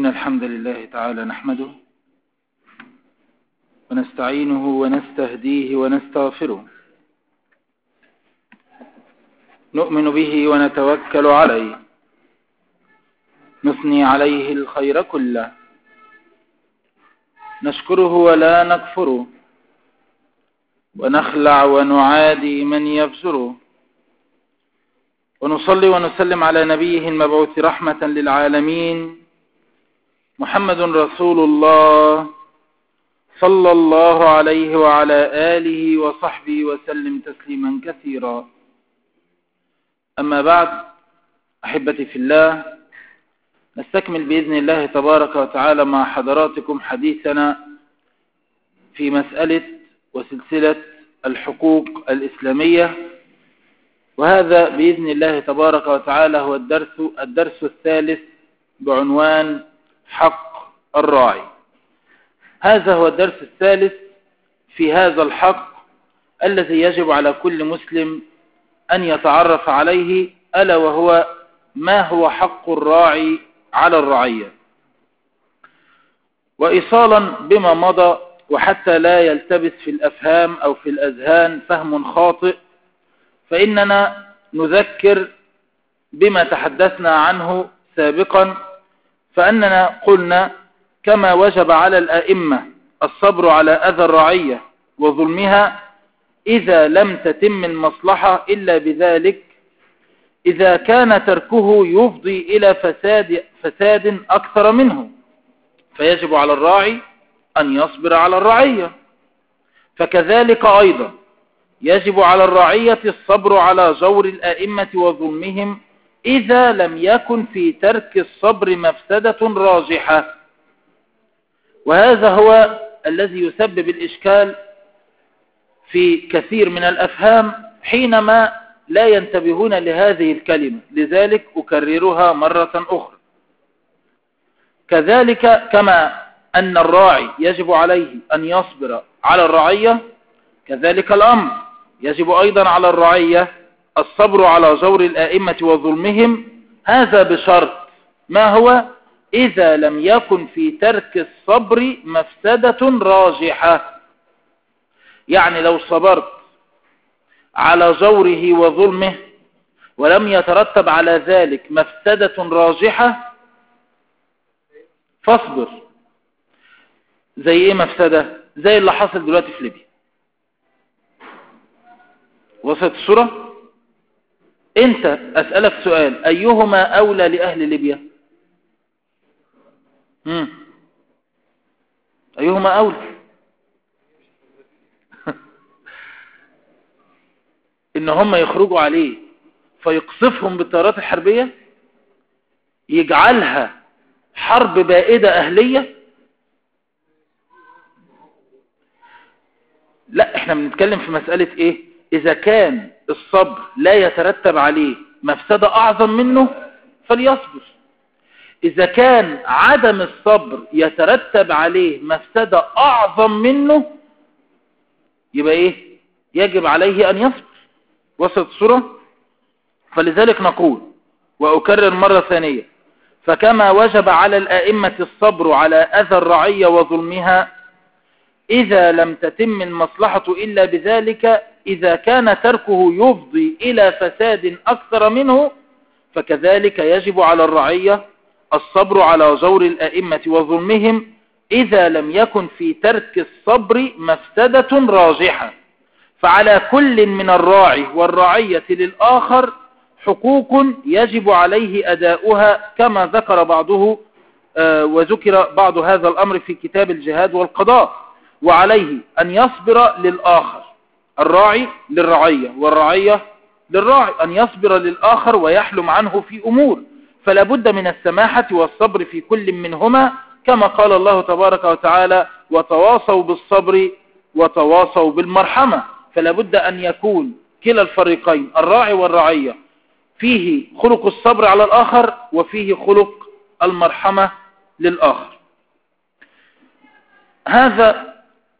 الحمد لله تعالى نحمده ونستعينه ونستهديه ونستغفره نؤمن به ونتوكل عليه نثني عليه الخير كله نشكره ولا نكفره ونخلع ونعادي من يفجره ونصلي ونسلم على نبيه المبعوث رحمة للعالمين محمد رسول الله صلى الله عليه وعلى آله وصحبه وسلم تسليما كثيرا أما بعد أحبتي في الله نستكمل بإذن الله تبارك وتعالى مع حضراتكم حديثنا في مسألة وسلسلة الحقوق الإسلامية وهذا بإذن الله تبارك وتعالى هو الدرس, الدرس الثالث بعنوان حق الراعي هذا هو الدرس الثالث في هذا الحق الذي يجب على كل مسلم أن يتعرف عليه ألا وهو ما هو حق الراعي على الرعية وإيصالا بما مضى وحتى لا يلتبس في الأفهام أو في الأذهان فهم خاطئ فإننا نذكر بما تحدثنا عنه سابقا فأننا قلنا كما وجب على الأئمة الصبر على أذى الرعية وظلمها إذا لم تتم المصلحة إلا بذلك إذا كان تركه يفضي إلى فساد, فساد أكثر منه فيجب على الراعي أن يصبر على الرعية فكذلك أيضا يجب على الرعية الصبر على جور الآئمة وظلمهم إذا لم يكن في ترك الصبر مفسدة راجحة وهذا هو الذي يسبب الإشكال في كثير من الأفهام حينما لا ينتبهون لهذه الكلمة لذلك أكررها مرة أخرى كذلك كما أن الراعي يجب عليه أن يصبر على الرعية كذلك الأمر يجب أيضا على الرعية الصبر على جور الآئمة وظلمهم هذا بشرط ما هو إذا لم يكن في ترك الصبر مفسدة راجحة يعني لو صبرت على جوره وظلمه ولم يترتب على ذلك مفسدة راجحة فاصبر زي ايه مفسدة زي اللي حصل دلوقتي في ليبيا وصلت الصورة انت اسألك سؤال ايهما اولى لاهل ليبيا مم. ايهما اولى ان هم يخرجوا عليه فيقصفهم بالطيارات الحربية يجعلها حرب بائدة اهلية لا احنا بنتكلم في مسألة ايه اذا كان الصبر لا يترتب عليه مفسدة اعظم منه فليصبر اذا كان عدم الصبر يترتب عليه مفسدة اعظم منه يبقى ايه يجب عليه ان يصبر وصلت الصورة فلذلك نقول وأكرر مرة ثانية فكما وجب على الآئمة الصبر على أذى الرعية وظلمها إذا لم تتم المصلحة إلا بذلك إذا كان تركه يفضي إلى فساد أكثر منه فكذلك يجب على الرعية الصبر على جور الآئمة وظلمهم إذا لم يكن في ترك الصبر مفسدة راجحة فعلى كل من الراعي والرعية للآخر حقوق يجب عليه أداؤها كما ذكر بعضه وذكر بعض هذا الأمر في كتاب الجهاد والقضاء وعليه أن يصبر للآخر الراعي للرعية والرعية للراعي أن يصبر للآخر ويحلم عنه في أمور فلا بد من السماحة والصبر في كل منهما كما قال الله تبارك وتعالى وتواصوا بالصبر وتواصوا بالمرحمة فلا بد أن يكون كلا الفريقين الراعي والرعية فيه خلق الصبر على الآخر وفيه خلق المرحمة للآخر هذا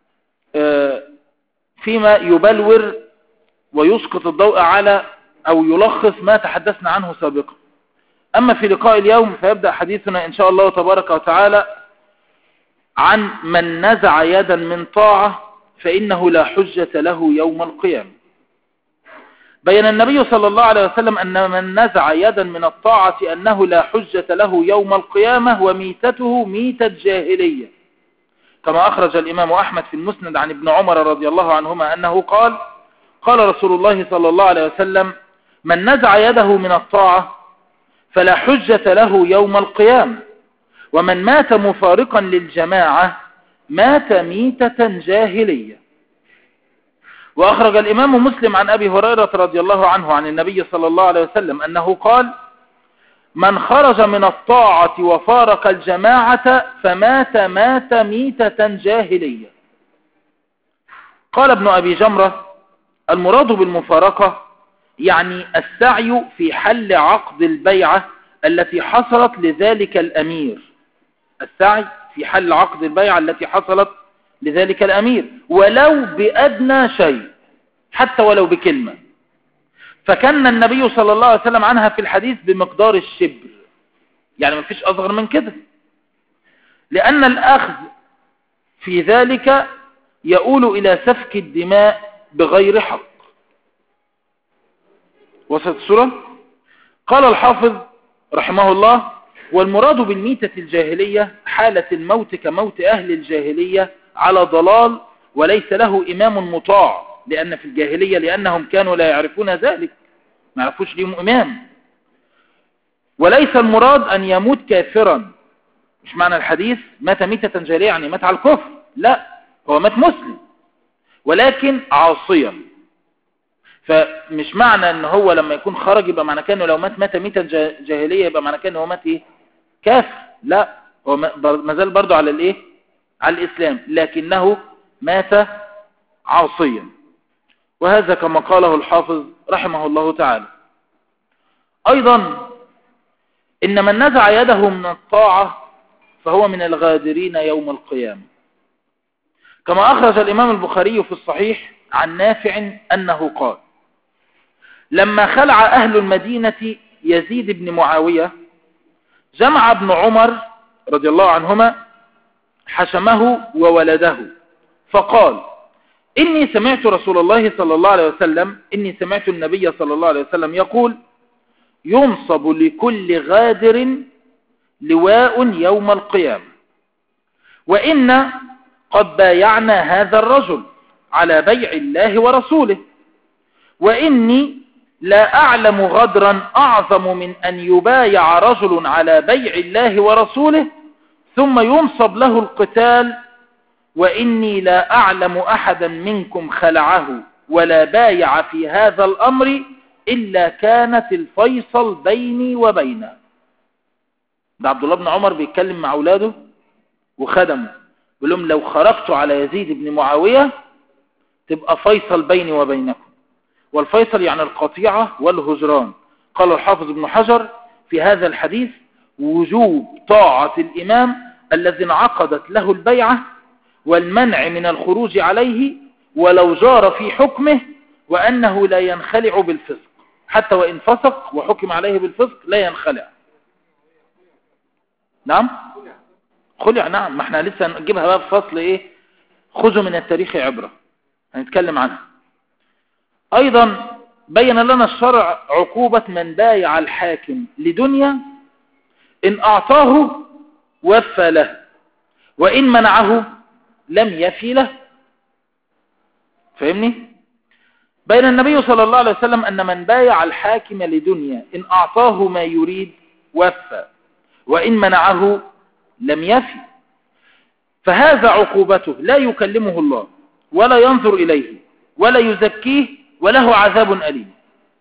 فيما يبلور ويسقط الضوء على أو يلخص ما تحدثنا عنه سابقا أما في لقاء اليوم فيبدأ حديثنا إن شاء الله تبارك وتعالى عن من نزع يدا من طاعة فإنه لا حجة له يوم القيامة بين النبي صلى الله عليه وسلم أن من نزع يدا من الطاعة أنه لا حجة له يوم القيامة وميتته ميتة جاهلية كما أخرج الإمام أحمد في المسند عن ابن عمر رضي الله عنهما أنه قال قال رسول الله صلى الله عليه وسلم من نزع يده من الطاعة فلا حجة له يوم القيامة ومن مات مفارقا للجماعة مات ميتة جاهلية وأخرج الإمام مسلم عن أبي هريرة رضي الله عنه عن النبي صلى الله عليه وسلم أنه قال من خرج من الطاعة وفارق الجماعة فمات مات ميتة جاهلية قال ابن أبي جمرة المراد بالمفارقة يعني السعي في حل عقد البيعة التي حصلت لذلك الأمير السعي في حل عقد البيعة التي حصلت لذلك الأمير ولو بأدنى شيء حتى ولو بكلمة فكان النبي صلى الله عليه وسلم عنها في الحديث بمقدار الشبر يعني ما فيش أصغر من كده لأن الأخذ في ذلك يؤول إلى سفك الدماء بغير حق وسط السورة قال الحافظ رحمه الله والمراد بالميتة الجاهلية حالة الموت كموت أهل الجاهلية على ضلال وليس له إمام مطاع لأن في الجاهلية لأنهم كانوا لا يعرفون ذلك ما يعرفوش لهم إمام وليس المراد أن يموت كافرا مش معنى الحديث مات ميتة جاهلية يعني مات على الكفر لا هو مات مسلم ولكن عاصيا فمش معنى ان هو لما يكون خرج يبقى معنى كانه لو مات مات ميتة جاهلية يبقى معنى كانه هو مات ايه كافر لا هو ما زال برضه على الايه على الاسلام لكنه مات عاصيا وهذا كما قاله الحافظ رحمه الله تعالى ايضا ان من نزع يده من الطاعة فهو من الغادرين يوم القيامة كما اخرج الامام البخاري في الصحيح عن نافع انه قال لما خلع أهل المدينة يزيد بن معاوية جمع ابن عمر رضي الله عنهما حشمه وولده فقال إني سمعت رسول الله صلى الله عليه وسلم إني سمعت النبي صلى الله عليه وسلم يقول ينصب لكل غادر لواء يوم القيامة وإن قد بايعنا هذا الرجل على بيع الله ورسوله وإني لا أعلم غدرا أعظم من أن يبايع رجل على بيع الله ورسوله ثم ينصب له القتال وإني لا أعلم أحدا منكم خلعه ولا بايع في هذا الأمر إلا كانت الفيصل بيني وبينه ده عبد الله بن عمر بيتكلم مع أولاده وخدمه بيقول لهم لو خرجت على يزيد بن معاوية تبقى فيصل بيني وبينكم والفيصل يعني القطيعة والهجران قال الحافظ ابن حجر في هذا الحديث وجوب طاعة الإمام الذي انعقدت له البيعة والمنع من الخروج عليه ولو جار في حكمه وأنه لا ينخلع بالفسق حتى وإن فسق وحكم عليه بالفسق لا ينخلع نعم خلع نعم ما احنا لسه نجيبها بقى في فصل ايه خذوا من التاريخ عبرة هنتكلم عنها أيضا بين لنا الشرع عقوبة من بايع الحاكم لدنيا إن أعطاه وفى له وإن منعه لم يفي له فاهمني بين النبي صلى الله عليه وسلم أن من بايع الحاكم لدنيا إن أعطاه ما يريد وفى وإن منعه لم يفي فهذا عقوبته لا يكلمه الله ولا ينظر إليه ولا يزكيه وله عذاب أليم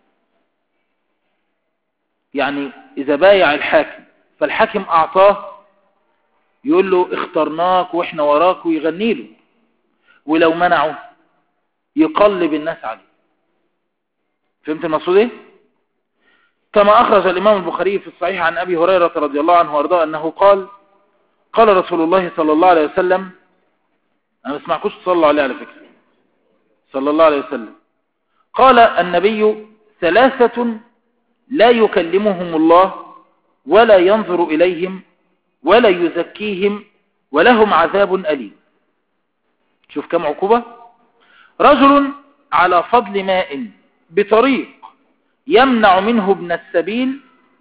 يعني إذا بايع الحاكم فالحاكم أعطاه يقول له اخترناك وإحنا وراك ويغني له ولو منعه يقلب الناس عليه فهمت المقصود ايه كما أخرج الإمام البخاري في الصحيح عن أبي هريرة رضي الله عنه وارضاه أنه قال قال رسول الله صلى الله عليه وسلم أنا ما اسمعكوش تصلوا عليه على فكرة صلى الله عليه وسلم قال النبي ثلاثة لا يكلمهم الله ولا ينظر إليهم ولا يزكيهم ولهم عذاب أليم شوف كم عقوبة رجل على فضل ماء بطريق يمنع منه ابن السبيل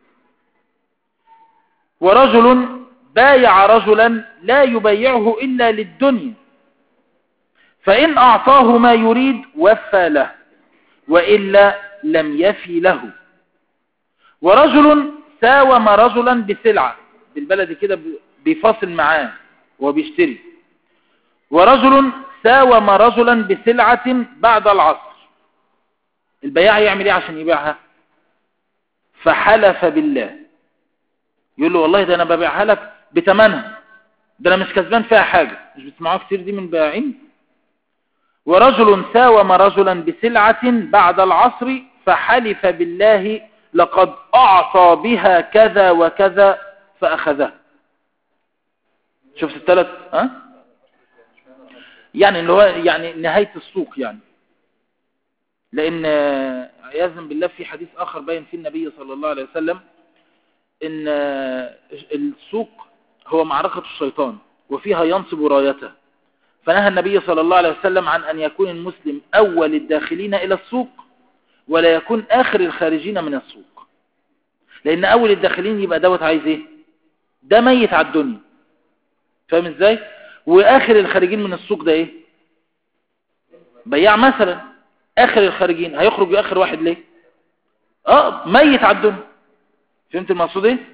ورجل بايع رجلا لا يبيعه إلا للدنيا فإن أعطاه ما يريد وفى له وإلا لم يفي له ورجل ساوم رجلا بسلعة بالبلد كده بيفاصل معاه وبيشتري ورجل ساوم رجلا بسلعة بعد العصر البياع يعمل ايه عشان يبيعها فحلف بالله يقول له والله ده انا ببيعها لك بتمنها ده انا مش كسبان فيها حاجة مش بتسمعوها كتير دي من بايعين ورجل ساوم رجلا بسلعة بعد العصر فحلف بالله لقد أعطى بها كذا وكذا فأخذها شفت الثلاث ها يعني اللي هو يعني نهاية السوق يعني لأن عياذا بالله في حديث آخر باين في النبي صلى الله عليه وسلم إن السوق هو معركة الشيطان وفيها ينصب رايته فنهى النبي صلى الله عليه وسلم عن أن يكون المسلم أول الداخلين إلى السوق ولا يكون آخر الخارجين من السوق لأن أول الداخلين يبقى دوت عايز إيه ده ميت على الدنيا فاهم إزاي وآخر الخارجين من السوق ده إيه بياع مثلا آخر الخارجين هيخرج آخر واحد ليه اه ميت على الدنيا فهمت المقصود ايه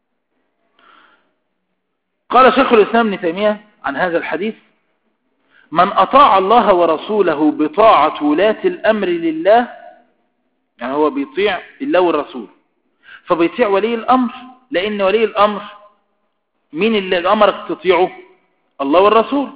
قال شيخ الإسلام ابن تيمية عن هذا الحديث من أطاع الله ورسوله بطاعة ولاة الأمر لله يعني هو بيطيع الله والرسول فبيطيع ولي الأمر لأن ولي الأمر مين اللي أمرك تطيعه الله والرسول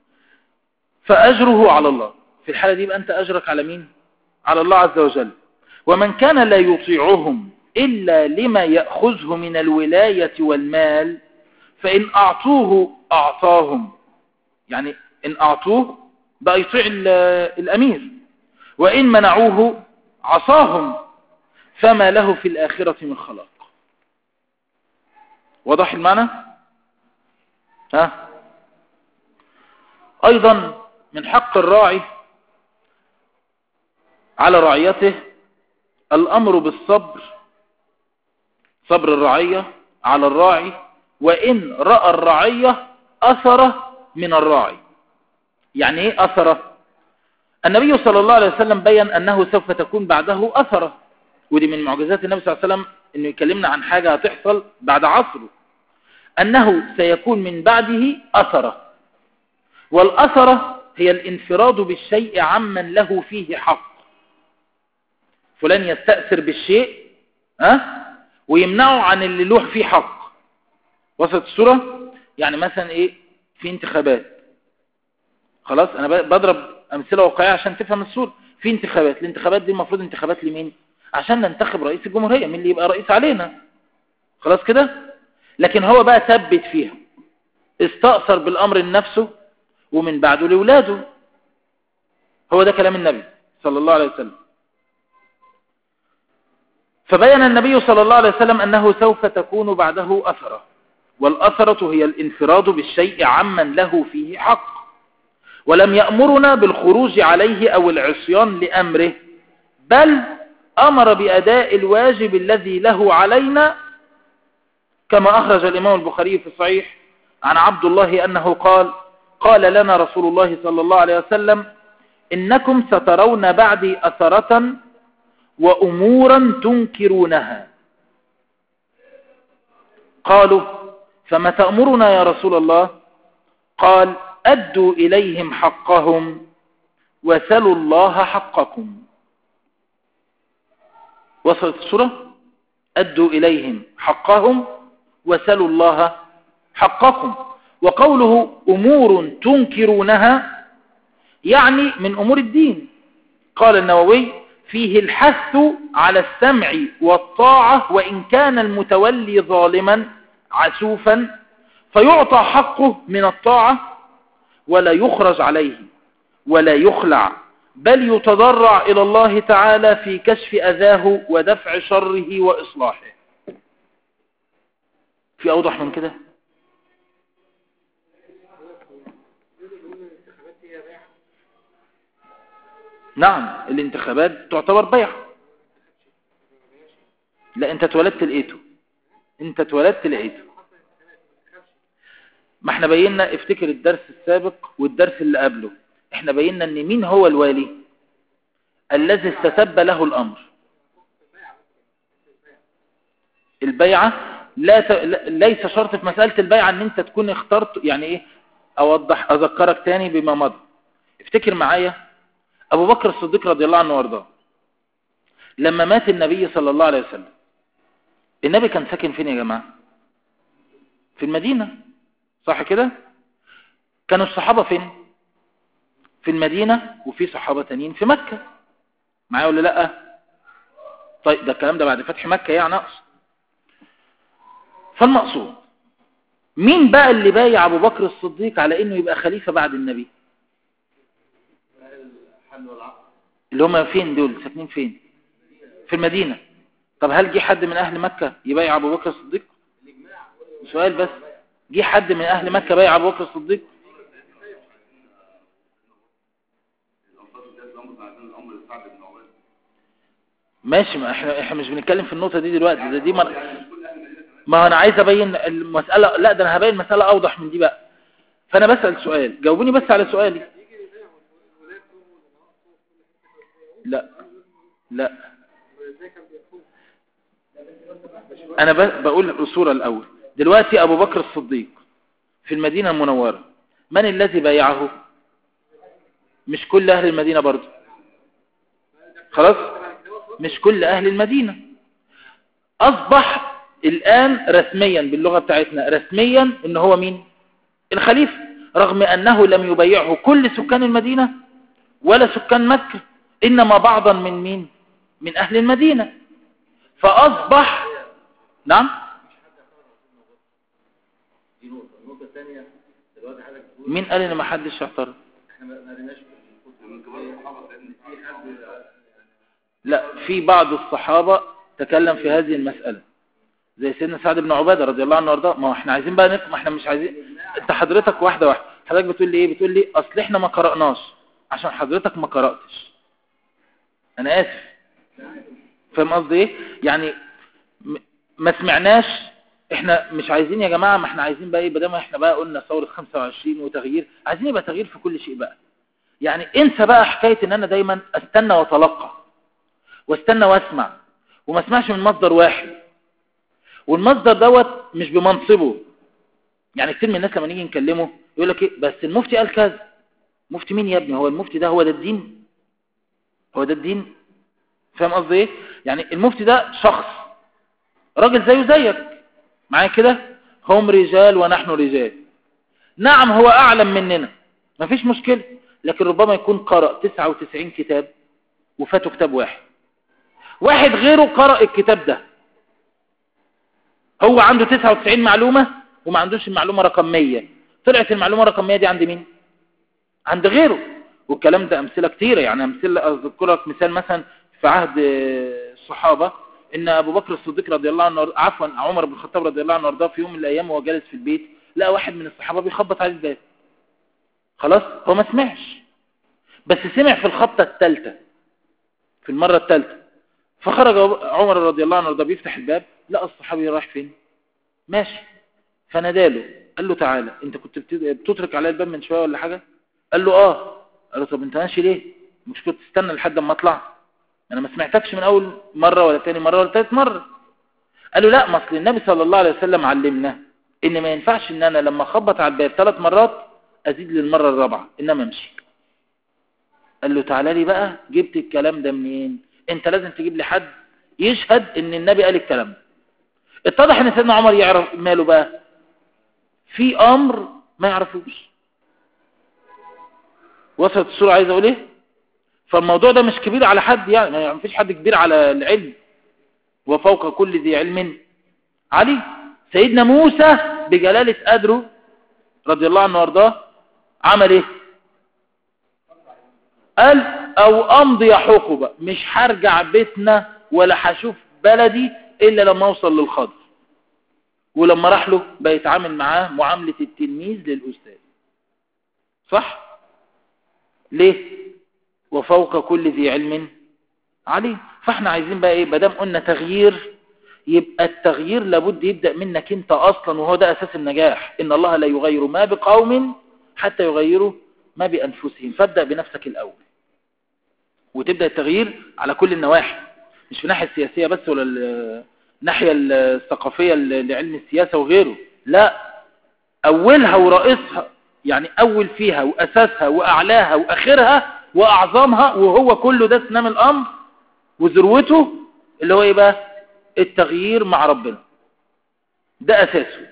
فأجره على الله في الحالة دي يبقى أنت أجرك على مين على الله عز وجل ومن كان لا يطيعهم إلا لما يأخذه من الولاية والمال فإن أعطوه أعطاهم يعني إن أعطوه بقى يطيع الأمير وإن منعوه عصاهم فما له في الآخرة من خلاق وضح المعنى ها أيضا من حق الراعي على رعيته الأمر بالصبر صبر الرعية على الراعي وإن رأى الرعية أثره من الراعي يعني ايه أثره النبي صلى الله عليه وسلم بيّن أنه سوف تكون بعده أثره ودي من معجزات النبي صلى الله عليه وسلم أنه يكلمنا عن حاجة هتحصل بعد عصره أنه سيكون من بعده أثره والأثرة هي الانفراد بالشيء عمن له فيه حق فلان يستأثر بالشيء ها ويمنعه عن اللي له فيه حق وصلت الصورة يعني مثلا ايه في انتخابات خلاص انا بضرب امثله واقعيه عشان تفهم الصوره في انتخابات الانتخابات دي المفروض انتخابات لمين عشان ننتخب رئيس الجمهوريه مين اللي يبقى رئيس علينا خلاص كده لكن هو بقى ثبت فيها استأثر بالامر لنفسه ومن بعده لاولاده هو ده كلام النبي صلى الله عليه وسلم فبين النبي صلى الله عليه وسلم أنه سوف تكون بعده أثرة والأثرة هي الانفراد بالشيء عمن له فيه حق ولم يأمرنا بالخروج عليه أو العصيان لأمره بل أمر بأداء الواجب الذي له علينا كما أخرج الإمام البخاري في الصحيح عن عبد الله أنه قال قال لنا رسول الله صلى الله عليه وسلم إنكم سترون بعدي أثرة وأمورا تنكرونها قالوا فما تأمرنا يا رسول الله قال أدوا إليهم حقهم وسلوا الله حقكم وصلت السورة أدوا إليهم حقهم وسلوا الله حقكم وقوله أمور تنكرونها يعني من أمور الدين قال النووي فيه الحث على السمع والطاعة وإن كان المتولي ظالما عسوفا فيعطى حقه من الطاعة ولا يخرج عليه ولا يخلع بل يتضرع إلى الله تعالى في كشف أذاه ودفع شره وإصلاحه في اوضح من كده نعم الانتخابات تعتبر بيع لا انت اتولدت لقيته انت اتولدت لقيته ما احنا بينا افتكر الدرس السابق والدرس اللي قبله احنا بينا ان مين هو الوالي الذي استتب له الامر البيعة لا ت... ليس شرط في مسألة البيعة ان انت تكون اخترت يعني ايه اوضح اذكرك تاني بما مضى افتكر معايا ابو بكر الصديق رضي الله عنه وارضاه لما مات النبي صلى الله عليه وسلم النبي كان ساكن فين يا جماعة في المدينة صح كده كانوا الصحابة فين في المدينة وفي صحابة تانيين في مكة معايا ولا لا طيب ده الكلام ده بعد فتح مكة يعني اقصد فالمقصود مين بقى اللي بايع ابو بكر الصديق على انه يبقى خليفة بعد النبي اللي هم فين دول ساكنين فين في المدينة طب هل جه حد من اهل مكة يبايع ابو بكر الصديق سؤال بس جه حد من اهل مكة بايع ابو بكر الصديق ماشي ما احنا احنا مش بنتكلم في النقطة دي دلوقتي ده دي مر... ما انا عايز ابين المسألة لا ده انا هبين مسألة اوضح من دي بقى فانا بسأل سؤال جاوبوني بس على سؤالي لا لا انا بقول الصورة الاول دلوقتي ابو بكر الصديق في المدينة المنورة من الذي بايعه مش كل اهل المدينة برضو خلاص مش كل اهل المدينة اصبح الان رسميا باللغة بتاعتنا رسميا ان هو مين الخليفة رغم انه لم يبايعه كل سكان المدينة ولا سكان مكة انما بعضا من مين من اهل المدينة فاصبح نعم مين قال ان ما حدش اعترض لا في بعض الصحابة تكلم في هذه المسألة زي سيدنا سعد بن عبادة رضي الله عنه وارضاه ما احنا عايزين بقى نفهم احنا مش عايزين انت حضرتك واحدة واحدة حضرتك بتقول لي ايه بتقول لي اصل احنا ما قرأناش عشان حضرتك ما قرأتش انا اسف فاهم قصدي ايه يعني ما سمعناش احنا مش عايزين يا جماعة ما احنا عايزين بقى ايه بدل احنا بقى قلنا ثورة 25 وتغيير عايزين يبقى تغيير في كل شيء بقى يعني انسى بقى حكاية ان انا دايما استنى واتلقى واستنى واسمع وما اسمعش من مصدر واحد والمصدر دوت مش بمنصبه يعني كتير من الناس لما نيجي نكلمه يقول لك ايه بس المفتي قال كذا مفتي مين يا ابني هو المفتي ده هو ده الدين هو ده الدين فاهم قصدي ايه يعني المفتي ده شخص راجل زيه زيك معايا كده هم رجال ونحن رجال نعم هو اعلم مننا مفيش مشكلة لكن ربما يكون قرأ 99 كتاب وفاته كتاب واحد واحد غيره قرأ الكتاب ده هو عنده 99 معلومة وما عندوش المعلومة رقم 100 طلعت المعلومة رقم 100 دي عند مين عند غيره والكلام ده أمثلة كتيرة يعني أمثلة أذكرك مثال مثلا في عهد الصحابة إن أبو بكر الصديق رضي الله عنه عفوا عمر بن الخطاب رضي الله عنه وارضاه في يوم من الأيام وهو جالس في البيت لقى واحد من الصحابة بيخبط عليه الباب خلاص هو ما سمعش بس سمع في الخبطة الثالثة في المرة الثالثة فخرج عمر رضي الله عنه وارضاه بيفتح الباب لقى الصحابي رايح فين ماشي فناداله قال له تعالى انت كنت بتترك علي الباب من شوية ولا حاجة قال له اه قال له طب انت ماشي ليه مش كنت تستنى لحد اما اطلع انا ما سمعتكش من اول مرة ولا تاني مرة ولا تالت مرة قال له لا ما اصل النبي صلى الله عليه وسلم علمنا ان ما ينفعش ان انا لما اخبط على الباب ثلاث مرات ازيد للمرة الرابعة انما امشي قال له تعالى لي بقى جبت الكلام ده منين انت لازم تجيب لي حد يشهد ان النبي قال الكلام ده اتضح ان سيدنا عمر يعرف ماله بقى في امر ما يعرفوش وصلت الصورة عايز اقول ايه فالموضوع ده مش كبير على حد يعني ما فيش حد كبير على العلم وفوق كل ذي علم علي سيدنا موسى بجلالة قدره رضي الله عنه وارضاه عمل ايه قال او امضي حقبة مش هرجع بيتنا ولا هشوف بلدي الا لما اوصل للخضر ولما راح له بقى يتعامل معاه معاملة التلميذ للأستاذ صح ليه وفوق كل ذي علم عليه فاحنا عايزين بقى ايه بدام قلنا تغيير يبقى التغيير لابد يبدأ منك انت اصلا وهو ده اساس النجاح ان الله لا يغير ما بقوم حتى يغيروا ما بانفسهم فابدأ بنفسك الاول وتبدأ التغيير على كل النواحي مش في الناحية السياسية بس ولا الناحية الثقافية لعلم السياسة وغيره لا اولها ورئيسها يعني اول فيها واساسها واعلاها واخرها واعظمها وهو كله ده سنام الامر وذروته اللي هو ايه بقى التغيير مع ربنا ده اساسه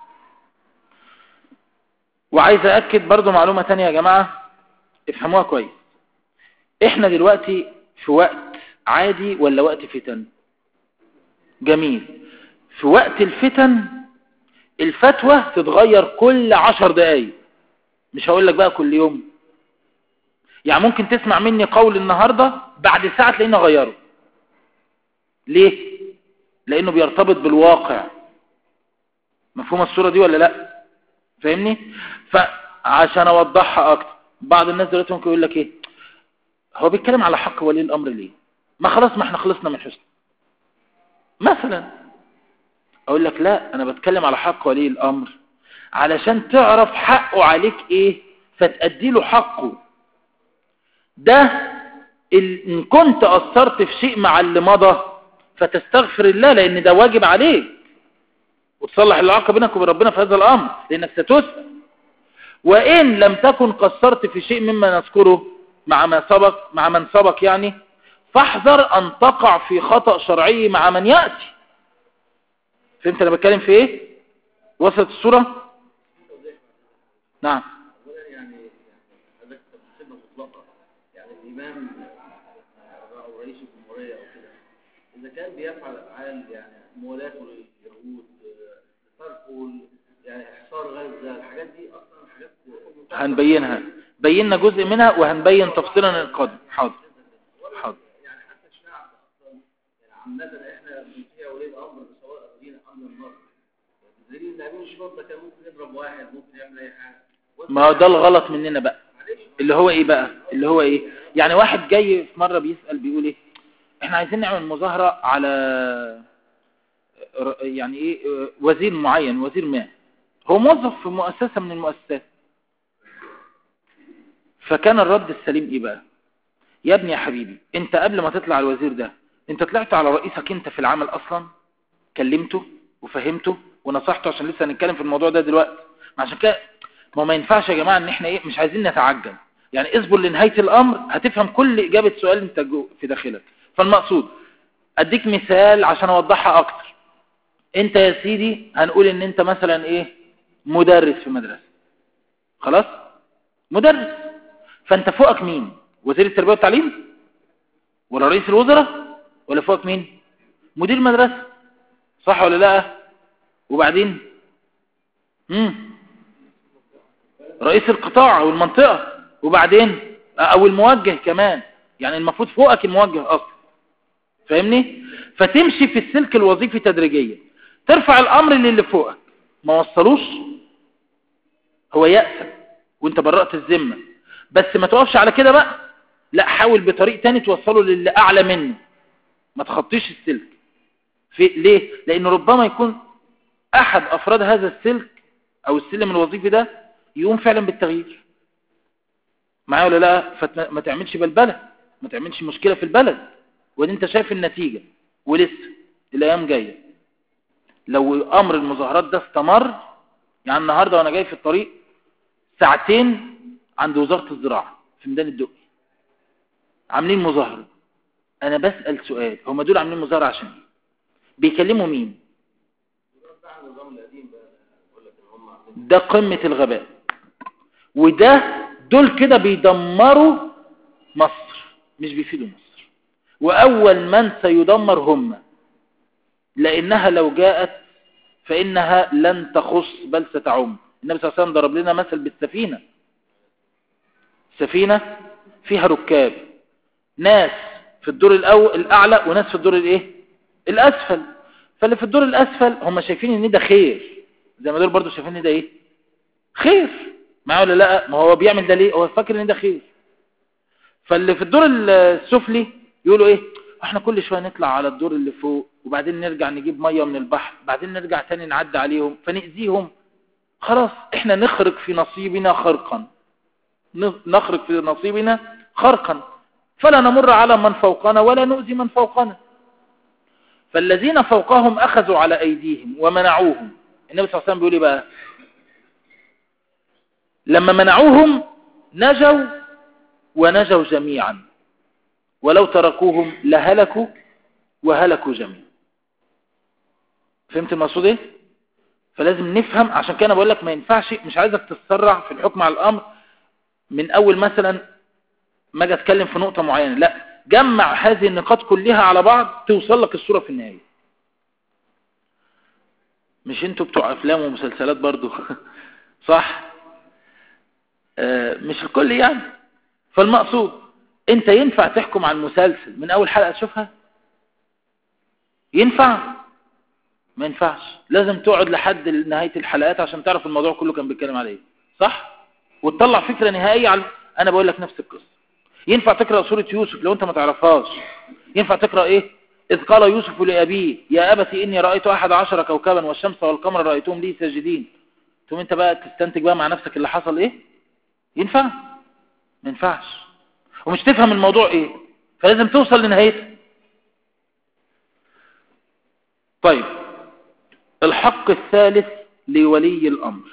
وعايز اكد برضو معلومة تانية يا جماعة افهموها كويس احنا دلوقتي في وقت عادي ولا وقت فتن جميل في وقت الفتن الفتوى تتغير كل عشر دقايق مش هقول لك بقى كل يوم يعني ممكن تسمع مني قول النهاردة بعد ساعة تلاقيني غيره ليه لانه بيرتبط بالواقع مفهوم الصورة دي ولا لا فاهمني فعشان اوضحها اكتر بعض الناس دلوقتي ممكن يقول لك ايه هو بيتكلم على حق ولي الامر ليه ما خلاص ما احنا خلصنا من حسن مثلا اقول لك لا انا بتكلم على حق ولي الامر علشان تعرف حقه عليك ايه فتأدي له حقه ده ان كنت اثرت في شيء مع اللي مضى فتستغفر الله لان ده واجب عليك وتصلح العلاقه بينك وبين ربنا في هذا الامر لانك ستسأل وان لم تكن قصرت في شيء مما نذكره مع ما سبق مع من سبق يعني فاحذر ان تقع في خطأ شرعي مع من يأتي فهمت انا بتكلم في ايه وصلت الصورة نعم يعني هذا كلمة مطلقة يعني الإمام أو رئيس الجمهورية أو كده إذا كان بيفعل أفعال يعني موالاته لليهود تركه يعني إحصار غزة الحاجات دي أصلا حاجات هنبينها بينا جزء منها وهنبين تفصيلا القادم حاضر حاضر يعني حتى الشعب أصلا يعني عامة إحنا بنطيع ولي الأمر سواء دين أمر النصر دليل إن أمين الشرطة كان ممكن يضرب واحد ممكن يعمل أي حاجة ما هو ده الغلط مننا بقى اللي هو ايه بقى اللي هو ايه يعني واحد جاي في مرة بيسأل بيقول ايه احنا عايزين نعمل مظاهرة على يعني ايه وزير معين وزير ما هو موظف في مؤسسة من المؤسسات فكان الرد السليم ايه بقى يا ابني يا حبيبي انت قبل ما تطلع الوزير ده انت طلعت على رئيسك انت في العمل اصلا كلمته وفهمته ونصحته عشان لسه هنتكلم في الموضوع ده دلوقتي عشان كده ما ما ينفعش يا جماعة ان احنا ايه مش عايزين نتعجل يعني اصبر لنهاية الامر هتفهم كل اجابة سؤال انت جو في داخلك فالمقصود اديك مثال عشان اوضحها اكتر انت يا سيدي هنقول ان انت مثلا ايه مدرس في مدرسة خلاص مدرس فانت فوقك مين وزير التربية والتعليم ولا رئيس الوزراء ولا فوقك مين مدير المدرسة صح ولا لا وبعدين مم. رئيس القطاع او المنطقة وبعدين او الموجه كمان يعني المفروض فوقك الموجه اصلا فاهمني فتمشي في السلك الوظيفي تدريجيا ترفع الامر للي فوقك ما وصلوش هو يأسف وانت برأت الذمة بس ما توقفش على كده بقى لا حاول بطريق تاني توصله للي اعلى منه ما تخطيش السلك في ليه لان ربما يكون احد افراد هذا السلك او السلم الوظيفي ده يقوم فعلا بالتغيير معايا ولا لا فما تعملش بلبلة ما تعملش مشكلة في البلد وان انت شايف النتيجة ولسه الايام جاية لو امر المظاهرات ده استمر يعني النهاردة وانا جاي في الطريق ساعتين عند وزارة الزراعة في ميدان الدقي عاملين مظاهرة انا بسأل سؤال هم دول عاملين مظاهرة عشان ايه بيكلموا مين ده قمة الغباء وده دول كده بيدمروا مصر مش بيفيدوا مصر وأول من سيدمر هم لأنها لو جاءت فإنها لن تخص بل ستعم النبي صلى الله عليه وسلم ضرب لنا مثل بالسفينة سفينة فيها ركاب ناس في الدور الأول الأعلى وناس في الدور الإيه؟ الأسفل فاللي في الدور الاسفل هم شايفين ان ده خير زي ما دول برضو شايفين ان ده ايه خير معاه ولا لا ما هو بيعمل ده ليه هو فاكر ان ده خير فاللي في الدور السفلي يقولوا ايه احنا كل شويه نطلع على الدور اللي فوق وبعدين نرجع نجيب ميه من البحر بعدين نرجع تاني نعدي عليهم فنأذيهم خلاص احنا نخرق في نصيبنا خرقا نخرق في نصيبنا خرقا فلا نمر على من فوقنا ولا نؤذي من فوقنا فالذين فوقهم أخذوا على أيديهم ومنعوهم النبي صلى الله عليه وسلم بيقول ايه بقى لما منعوهم نجوا ونجوا جميعا ولو تركوهم لهلكوا وهلكوا جميعا فهمت المقصود ايه فلازم نفهم عشان كده بقول لك ما ينفعش مش عايزك تتسرع في الحكم على الامر من اول مثلا ما اجي اتكلم في نقطه معينه لا جمع هذه النقاط كلها على بعض توصل لك الصوره في النهايه مش انتوا بتوع افلام ومسلسلات برضو صح آه مش الكل يعني فالمقصود انت ينفع تحكم على المسلسل من اول حلقة تشوفها ينفع ما ينفعش لازم تقعد لحد نهاية الحلقات عشان تعرف الموضوع كله كان بيتكلم على ايه صح وتطلع فكرة نهائية على انا بقول لك نفس القصة ينفع تقرأ سورة يوسف لو انت ما تعرفهاش ينفع تقرأ ايه إذ قال يوسف لأبيه يا أبت إني رأيت أحد عشر كوكبا والشمس والقمر رأيتهم لي ساجدين ثم انت بقى تستنتج بقى مع نفسك اللي حصل ايه ينفع ما ينفعش ومش تفهم الموضوع ايه فلازم توصل لنهايته طيب الحق الثالث لولي الأمر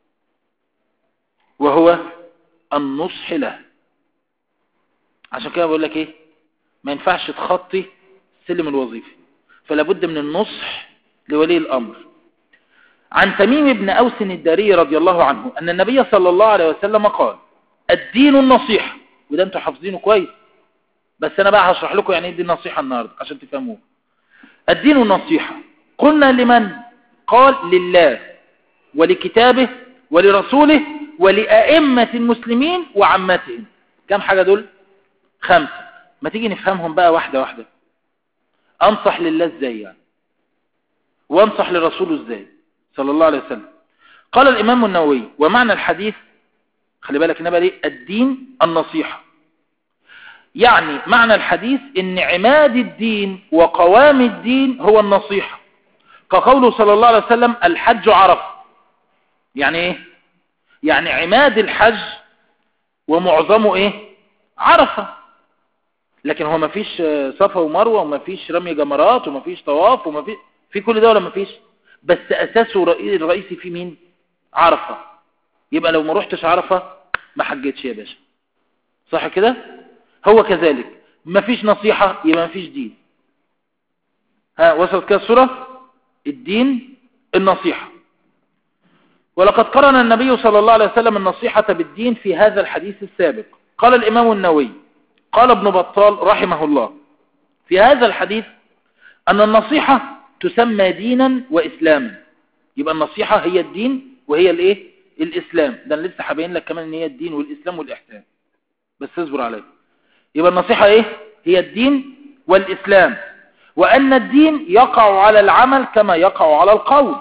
وهو النصح له عشان كده بقول لك ايه ما ينفعش تخطي السلم الوظيفي فلا بد من النصح لولي الأمر عن تميم بن أوس الداري رضي الله عنه أن النبي صلى الله عليه وسلم قال الدين النصيحة وده انتوا حافظينه كويس بس أنا بقى هشرح لكم يعني ايه دي النصيحة النهاردة عشان تفهموه الدين النصيحة قلنا لمن قال لله ولكتابه ولرسوله ولأئمة المسلمين وعمتهم كم حاجة دول خمسة ما تيجي نفهمهم بقى واحدة واحدة أنصح لله ازاي يعني وانصح لرسوله ازاي صلى الله عليه وسلم قال الإمام النووي ومعنى الحديث خلي بالك نبقى ليه الدين النصيحة يعني معنى الحديث ان عماد الدين وقوام الدين هو النصيحة كقوله صلى الله عليه وسلم الحج عرف يعني ايه يعني عماد الحج ومعظمه ايه عرفة لكن هو ما فيش صفا ومروة وما فيش رمي جمرات وما فيش طواف وما فيش في كل ده ولا ما فيش بس اساسه الرئيسي في مين عرفة يبقى لو ما رحتش عرفة ما حجتش يا باشا صح كده هو كذلك ما فيش نصيحة يبقى ما فيش دين ها وصلت كده الصورة الدين النصيحة ولقد قرن النبي صلى الله عليه وسلم النصيحة بالدين في هذا الحديث السابق قال الإمام النووي قال ابن بطال رحمه الله في هذا الحديث أن النصيحة تسمى دينا وإسلاما يبقى النصيحة هي الدين وهي الايه الإسلام ده أنا لسه هبين لك كمان ان هي الدين والإسلام والإحسان بس اصبر عليا يبقى النصيحة ايه هي الدين والإسلام وأن الدين يقع على العمل كما يقع على القول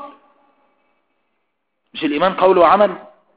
مش الإيمان قول وعمل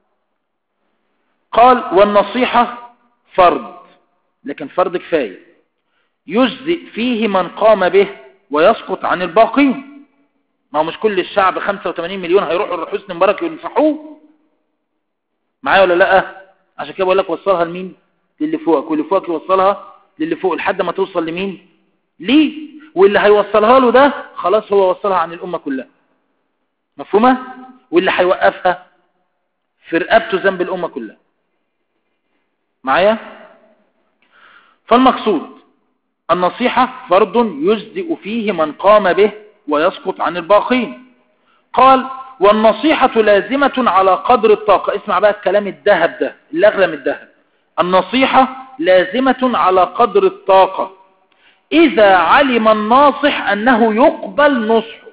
قال والنصيحة فرض لكن فرض كفاية يجزئ فيه من قام به ويسقط عن الباقين ما هو مش كل الشعب 85 مليون هيروحوا لحسن مبارك ينصحوه معايا ولا لا عشان كده بقول لك وصلها لمين للي فوقك واللي فوقك يوصلها للي فوق لحد ما توصل لمين ليه واللي هيوصلها له ده خلاص هو وصلها عن الأمة كلها مفهومة واللي هيوقفها في رقبته ذنب الأمة كلها معايا فالمقصود النصيحة فرض يجزئ فيه من قام به ويسقط عن الباقين قال والنصيحة لازمة على قدر الطاقة اسمع بقى الكلام الذهب ده اللي أغلى من الذهب النصيحة لازمة على قدر الطاقة إذا علم الناصح أنه يقبل نصحه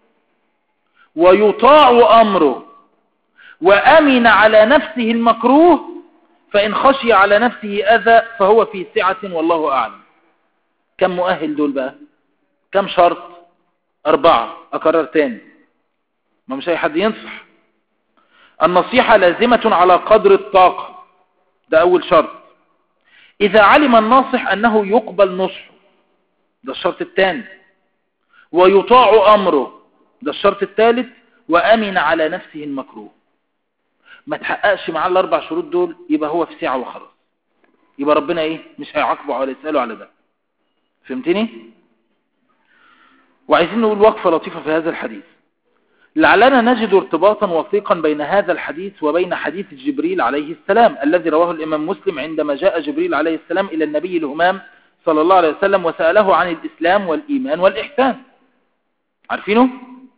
ويطاع أمره وأمن على نفسه المكروه فإن خشي على نفسه أذى فهو في سعة والله أعلم كم مؤهل دول بقى كم شرط أربعة أكرر تاني ما مش أي حد ينصح النصيحة لازمة على قدر الطاقة ده أول شرط إذا علم الناصح أنه يقبل نصحه ده الشرط الثاني ويطاع أمره ده الشرط الثالث وأمن على نفسه المكروه ما تحققش معاه الأربع شروط دول يبقى هو في ساعة وخلاص يبقى ربنا إيه مش هيعاقبه ولا يسأله على ده فهمتني وعايزين نقول وقفة لطيفة في هذا الحديث لعلنا نجد ارتباطا وثيقا بين هذا الحديث وبين حديث جبريل عليه السلام الذي رواه الإمام مسلم عندما جاء جبريل عليه السلام إلى النبي الهمام صلى الله عليه وسلم وسأله عن الإسلام والإيمان والإحسان عارفينه؟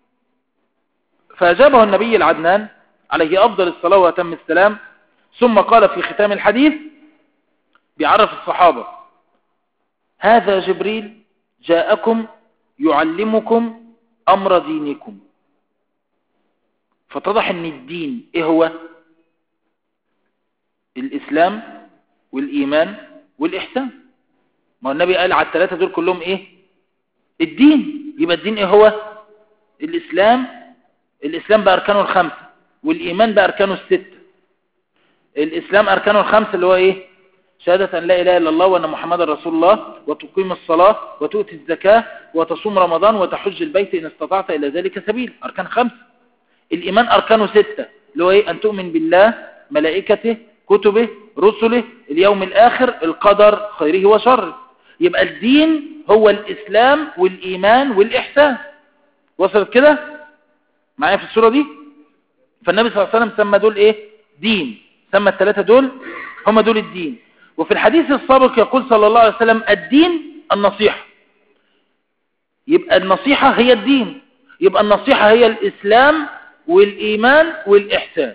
فأجابه النبي العدنان عليه أفضل الصلاة وأتم السلام ثم قال في ختام الحديث بيعرف الصحابة هذا جبريل جاءكم يعلمكم أمر دينكم فتضح ان الدين ايه هو الاسلام والايمان والاحسان ما هو النبي قال على الثلاثة دول كلهم ايه الدين يبقى الدين ايه هو الاسلام الاسلام باركانه الخمسة والايمان باركانه الستة الاسلام اركانه الخمسة اللي هو ايه شهادة أن لا إله إلا الله وأن محمد رسول الله وتقيم الصلاة وتؤتي الزكاة وتصوم رمضان وتحج البيت إن استطعت إلى ذلك سبيل أركان خمسة الإيمان أركانه ستة اللي هو إيه أن تؤمن بالله ملائكته كتبه رسله اليوم الآخر القدر خيره وشره يبقى الدين هو الإسلام والإيمان والإحسان وصلت كده معايا في الصورة دي فالنبي صلى الله عليه وسلم سمى دول إيه دين سمى الثلاثة دول هم دول الدين وفي الحديث السابق يقول صلى الله عليه وسلم الدين النصيحة يبقى النصيحة هي الدين يبقى النصيحة هي الإسلام والإيمان والإحسان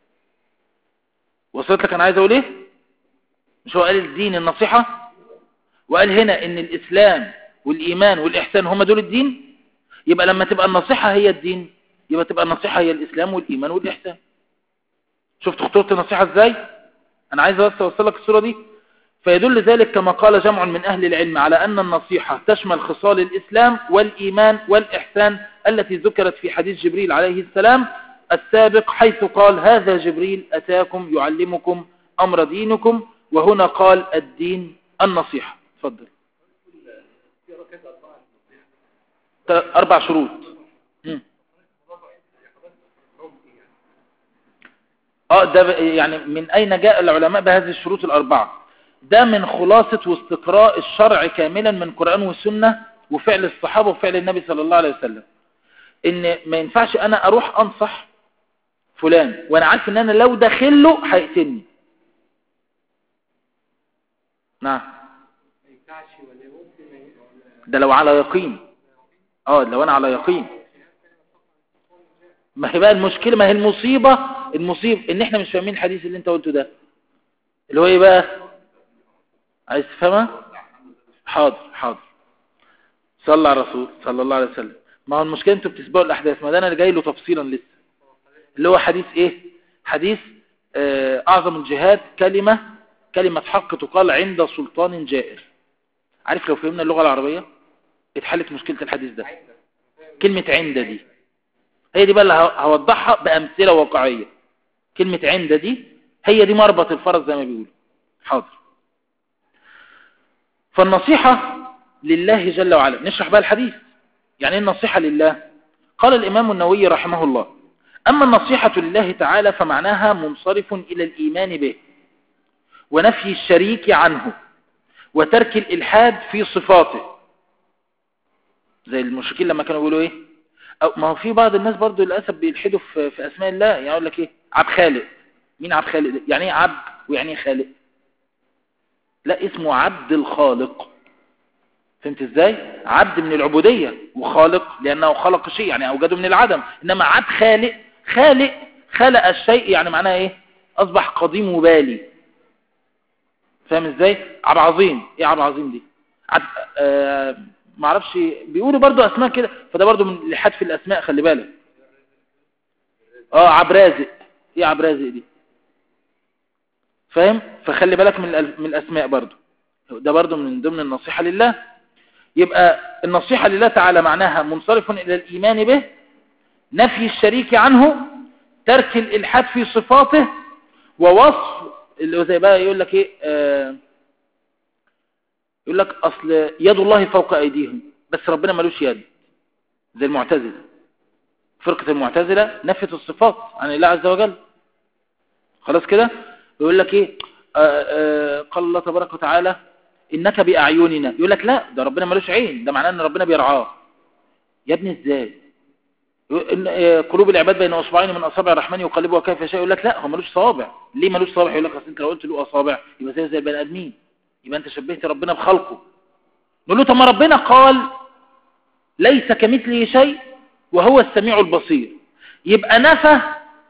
وصلت لك أنا عايز أقول إيه مش هو قال الدين النصيحة وقال هنا إن الإسلام والإيمان والإحسان هم دول الدين يبقى لما تبقى النصيحة هي الدين يبقى تبقى النصيحة هي الإسلام والإيمان والإحسان شفت خطورة النصيحة إزاي أنا عايز بس أوصل لك الصورة دي فيدل ذلك كما قال جمع من أهل العلم على أن النصيحة تشمل خصال الإسلام والإيمان والإحسان التي ذكرت في حديث جبريل عليه السلام السابق حيث قال هذا جبريل أتاكم يعلمكم أمر دينكم وهنا قال الدين النصيحة تفضل أربع شروط مم. اه ده يعني من أين جاء العلماء بهذه الشروط الأربعة ده من خلاصة واستقراء الشرع كاملا من قرآن والسنة وفعل الصحابة وفعل النبي صلى الله عليه وسلم ان ما ينفعش انا اروح انصح فلان وانا عارف ان انا لو داخله هيقتلني نعم ده لو على يقين اه لو انا على يقين ما هي بقى المشكلة ما هي المصيبة المصيب ان احنا مش فاهمين الحديث اللي انت قلته ده اللي هو ايه بقى عايز تفهمها حاضر حاضر صلى على الرسول صلى الله عليه وسلم ما هو المشكلة انتوا بتسبقوا الاحداث ما ده انا اللي جاي له تفصيلا لسه اللي هو حديث ايه حديث آه اعظم الجهاد كلمة كلمة حق تقال عند سلطان جائر عارف لو فهمنا اللغة العربية اتحلت مشكلة الحديث ده كلمة عند دي هي دي بقى اللي هوضحها بأمثلة واقعية كلمة عند دي هي دي مربط الفرس زي ما بيقولوا حاضر فالنصيحة لله جل وعلا نشرح بقى الحديث يعني ايه النصيحة لله قال الإمام النووي رحمه الله أما النصيحة لله تعالى فمعناها منصرف إلى الإيمان به ونفي الشريك عنه وترك الإلحاد في صفاته زي المشركين لما كانوا يقولوا ايه أو ما هو في بعض الناس برضو للأسف بيلحدوا في, في أسماء الله يعني يقول لك ايه عبد خالق مين عبد خالق ده؟ يعني ايه عبد ويعني ايه خالق لا اسمه عبد الخالق فهمت ازاي عبد من العبودية وخالق لأنه خلق شيء يعني أوجده من العدم إنما عبد خالق خالق خلق الشيء يعني معناه ايه أصبح قديم وبالي فاهم ازاي عبد عظيم ايه عبد عظيم دي عبد آه معرفش بيقولوا برضو أسماء كده فده برضو من لحد في الأسماء خلي بالك اه عبد رازق ايه عبد رازق دي فاهم فخلي بالك من من الأسماء برضو ده برضو من ضمن النصيحة لله يبقى النصيحة لله تعالى معناها منصرف إلى الإيمان به نفي الشريك عنه ترك الإلحاد في صفاته ووصف اللي هو زي بقى يقول لك ايه آه يقول لك اصل يد الله فوق ايديهم بس ربنا ملوش يد زي المعتزلة فرقة المعتزلة نفت الصفات عن الله عز وجل خلاص كده يقول لك ايه آه آه قال الله تبارك وتعالى انك باعيننا يقول لك لا ده ربنا ملوش عين ده معناه ان ربنا بيرعاه يا ابني ازاي إن قلوب العباد بين اصبعين من اصابع الرحمن يقلبها كيف يشاء يقول لك لا هو ملوش صوابع ليه ملوش صوابع يقول لك اصل انت لو قلت له اصابع يبقى زي زي البني ادمين يبقى انت شبهت ربنا بخلقه نقول له طب ما ربنا قال ليس كمثله شيء وهو السميع البصير يبقى نفى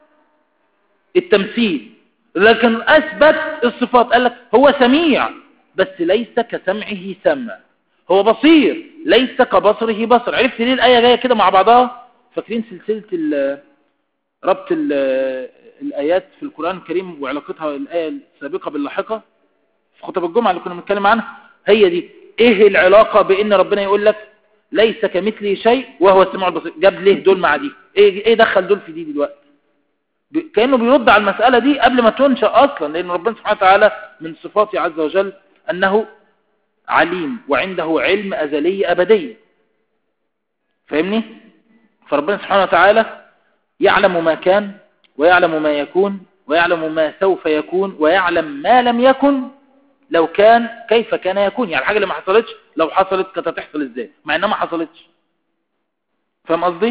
التمثيل لكن اثبت الصفات قال لك هو سميع بس ليس كسمعه سمع هو بصير ليس كبصره بصر عرفت ليه الايه جايه كده مع بعضها فاكرين سلسلة ال ربط ال الآيات في القرآن الكريم وعلاقتها الآية السابقة باللاحقة في خطب الجمعة اللي كنا بنتكلم عنها هي دي ايه العلاقة بان ربنا يقول لك ليس كمثله شيء وهو السميع البصير جاب ليه دول مع دي ايه ايه دخل دول في دي دلوقتي كأنه بيرد على المسألة دي قبل ما تنشأ أصلا لأن ربنا سبحانه وتعالى من صفاته عز وجل أنه عليم وعنده علم أزلي أبدي فاهمني؟ فربنا سبحانه وتعالى يعلم ما كان ويعلم ما يكون ويعلم ما سوف يكون ويعلم ما لم يكن لو كان كيف كان يكون يعني الحاجة اللي ما حصلتش لو حصلت كانت هتحصل ازاي مع انها ما حصلتش فاهم قصدي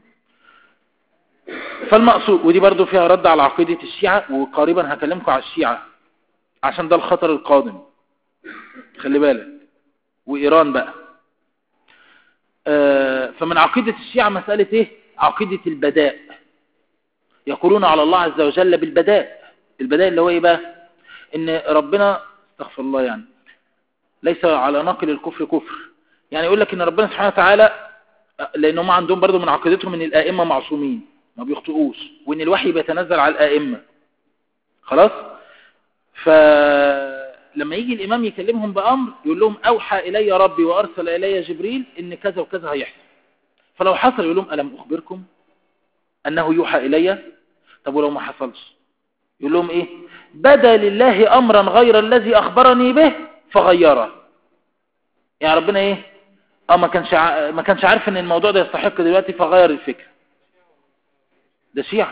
فالمقصود ودي برضو فيها رد على عقيدة الشيعة وقريبا هكلمكم على الشيعة عشان ده الخطر القادم خلي بالك وإيران بقى فمن عقيدة الشيعة مسألة ايه عقيدة البداء يقولون على الله عز وجل بالبداء البداء اللي هو ايه بقى ان ربنا استغفر الله يعني ليس على ناقل الكفر كفر يعني يقول لك ان ربنا سبحانه وتعالى لان هم عندهم برضو من عقيدتهم ان الائمة معصومين ما بيخطئوش وان الوحي بيتنزل على الائمة خلاص فلما يجي الامام يكلمهم بامر يقول لهم اوحى الي ربي وارسل الي جبريل ان كذا وكذا هيحصل فلو حصل يقول لهم الم اخبركم انه يوحى الي طب ولو ما حصلش يقول لهم ايه بدا لله امرا غير الذي اخبرني به فغيره يعني ربنا ايه اه ما كانش ع... ما كانش عارف ان الموضوع ده يستحق دلوقتي فغير الفكره ده شيعة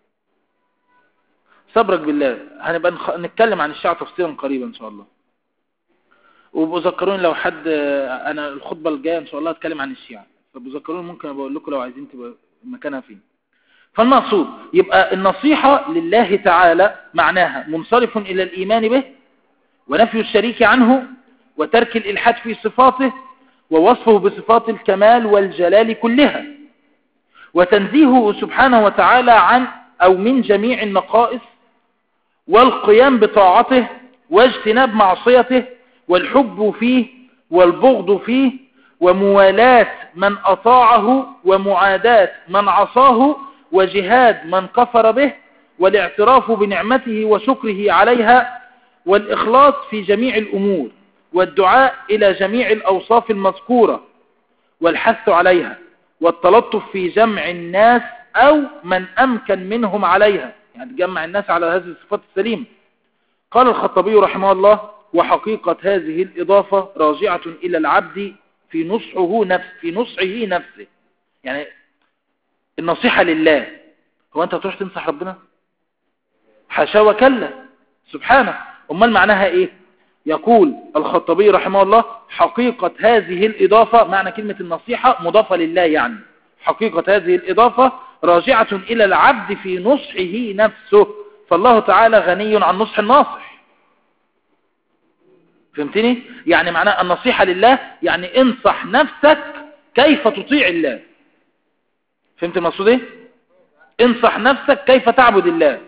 صبرك بالله هنبقى نخ... نتكلم عن الشيعة تفصيلا قريبا ان شاء الله وبذكروني لو حد انا الخطبة الجاية ان شاء الله هتكلم عن الشيعة فبذكروني ممكن بقول لكم لو عايزين تبقى مكانها فين فالمقصود يبقى النصيحة لله تعالى معناها منصرف الى الايمان به ونفي الشريك عنه وترك الالحاد في صفاته ووصفه بصفات الكمال والجلال كلها وتنزيهه سبحانه وتعالى عن أو من جميع النقائص والقيام بطاعته واجتناب معصيته والحب فيه والبغض فيه وموالاة من أطاعه ومعاداة من عصاه وجهاد من كفر به والاعتراف بنعمته وشكره عليها والإخلاص في جميع الأمور والدعاء إلى جميع الأوصاف المذكورة والحث عليها والتلطف في جمع الناس أو من أمكن منهم عليها يعني تجمع الناس على هذه الصفات السليمة قال الخطبي رحمه الله وحقيقة هذه الإضافة راجعة إلى العبد في نصحه نفس في نصحه نفسه يعني النصيحة لله هو أنت تروح تنصح ربنا حاشا وكلا سبحانه أمال معناها إيه يقول الخطبي رحمه الله حقيقة هذه الإضافة معنى كلمة النصيحة مضافة لله يعني حقيقة هذه الإضافة راجعة إلى العبد في نصحه نفسه فالله تعالى غني عن نصح الناصح فهمتني؟ يعني معناه النصيحة لله يعني انصح نفسك كيف تطيع الله فهمت المقصود ايه؟ انصح نفسك كيف تعبد الله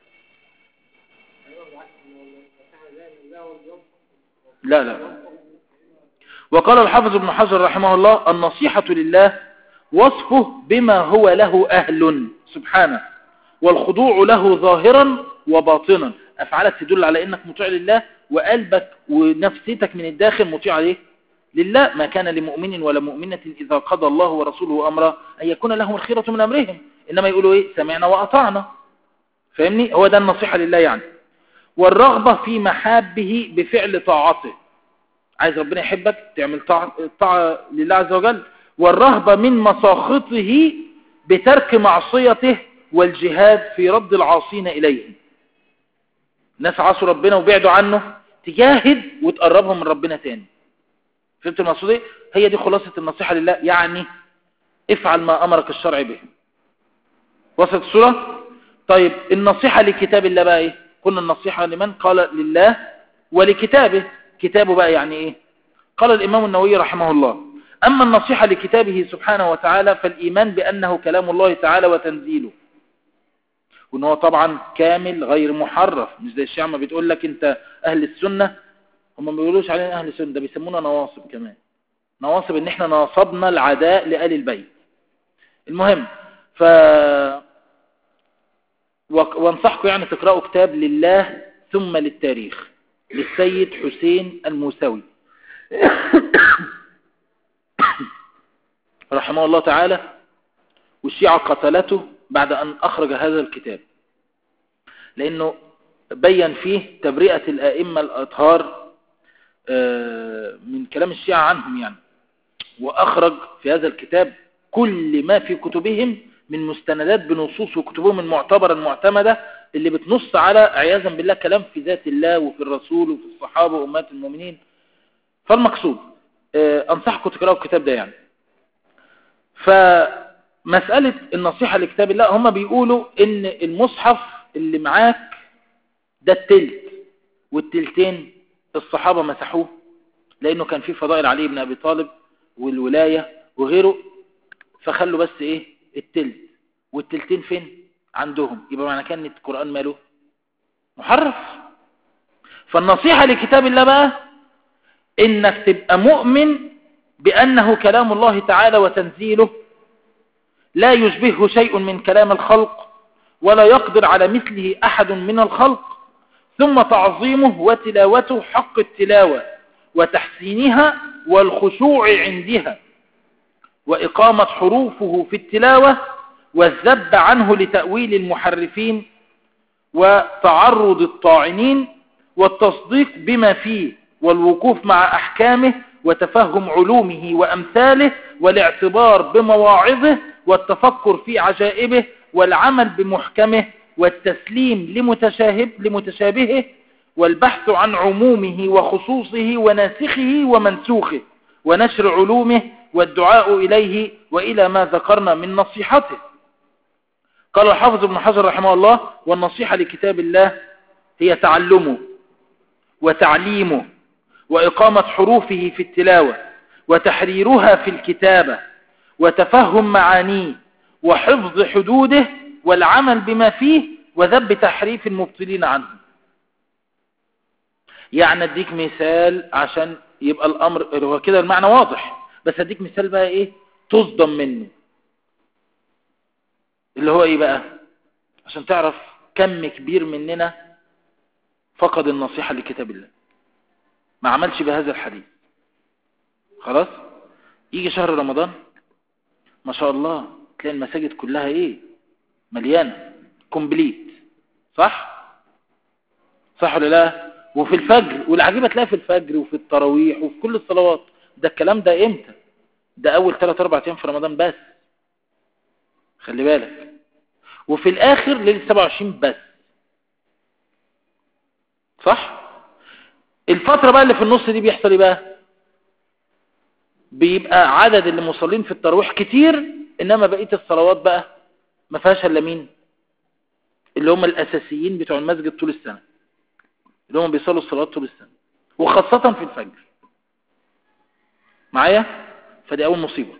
لا لا وقال الحافظ ابن حجر رحمه الله النصيحة لله وصفه بما هو له أهل سبحانه والخضوع له ظاهرا وباطنا أفعالك تدل على أنك مطيع لله وقلبك ونفسيتك من الداخل مطيع عليه لله ما كان لمؤمن ولا مؤمنة إذا قضى الله ورسوله أمرا أن يكون لهم الخيرة من أمرهم إنما يقولوا إيه سمعنا وأطعنا فاهمني هو ده النصيحة لله يعني والرغبة في محابه بفعل طاعته عايز ربنا يحبك تعمل طاعة, طاعة لله عز وجل والرهبة من مساخطه بترك معصيته والجهاد في رد العاصين إليه ناس عصوا ربنا وبعدوا عنه تجاهد وتقربهم من ربنا تاني فهمت المقصود ايه هي دي خلاصة النصيحة لله يعني افعل ما أمرك الشرع به وصلت الصورة طيب النصيحة لكتاب الله بقى ايه قلنا النصيحة لمن قال لله ولكتابه كتابه بقى يعني ايه قال الإمام النووي رحمه الله أما النصيحة لكتابه سبحانه وتعالى فالإيمان بأنه كلام الله تعالى وتنزيله وان هو طبعا كامل غير محرف مش زي الشيعة ما بتقول لك انت أهل السنة هم ما بيقولوش علينا أهل السنة ده بيسمونا نواصب كمان نواصب ان احنا ناصبنا العداء لآل البيت المهم ف وانصحكم يعني تقرأوا كتاب لله ثم للتاريخ للسيد حسين الموسوي رحمه الله تعالى والشيعة قتلته بعد أن أخرج هذا الكتاب لأنه بين فيه تبرئة الآئمة الأطهار من كلام الشيعة عنهم يعني وأخرج في هذا الكتاب كل ما في كتبهم من مستندات بنصوص وكتبهم المعتبرة المعتمدة اللي بتنص على عياذا بالله كلام في ذات الله وفي الرسول وفي الصحابة وأمات المؤمنين فالمقصود أنصحكم تقرأوا الكتاب ده يعني فمسألة النصيحة لكتاب الله هم بيقولوا ان المصحف اللي معاك ده التلت والتلتين الصحابة مسحوه لانه كان فيه فضائل علي بن ابي طالب والولاية وغيره فخلوا بس ايه التلت والتلتين فين عندهم يبقى معنى كان القرآن ماله محرف فالنصيحة لكتاب الله بقى انك تبقى مؤمن بأنه كلام الله تعالى وتنزيله لا يشبهه شيء من كلام الخلق ولا يقدر على مثله أحد من الخلق ثم تعظيمه وتلاوته حق التلاوة وتحسينها والخشوع عندها وإقامة حروفه في التلاوة والذب عنه لتأويل المحرفين وتعرض الطاعنين والتصديق بما فيه والوقوف مع أحكامه وتفهم علومه وأمثاله والاعتبار بمواعظه والتفكر في عجائبه والعمل بمحكمه والتسليم لمتشابه لمتشابهه والبحث عن عمومه وخصوصه وناسخه ومنسوخه ونشر علومه والدعاء إليه وإلى ما ذكرنا من نصيحته قال الحافظ ابن حجر رحمه الله والنصيحة لكتاب الله هي تعلمه وتعليمه وإقامة حروفه في التلاوة وتحريرها في الكتابة وتفهم معانيه وحفظ حدوده والعمل بما فيه وذب تحريف المبطلين عنه يعني اديك مثال عشان يبقى الامر هو كده المعنى واضح بس اديك مثال بقى ايه تصدم منه اللي هو ايه بقى عشان تعرف كم كبير مننا فقد النصيحة لكتاب الله ما عملش بهذا الحديث خلاص يجي شهر رمضان ما شاء الله تلاقي المساجد كلها ايه مليانة كومبليت صح صح ولا لا وفي الفجر والعجيبة تلاقي في الفجر وفي التراويح وفي كل الصلوات ده الكلام ده امتى ده اول 3 4 ايام في رمضان بس خلي بالك وفي الاخر ليله 27 بس صح الفترة بقى اللي في النص دي بيحصل ايه بقى بيبقى عدد اللي مصلين في التراويح كتير انما بقية الصلوات بقى ما فيهاش الا مين اللي هم الاساسيين بتوع المسجد طول السنة اللي هم بيصلوا الصلوات طول السنة وخاصة في الفجر معايا فدي اول مصيبة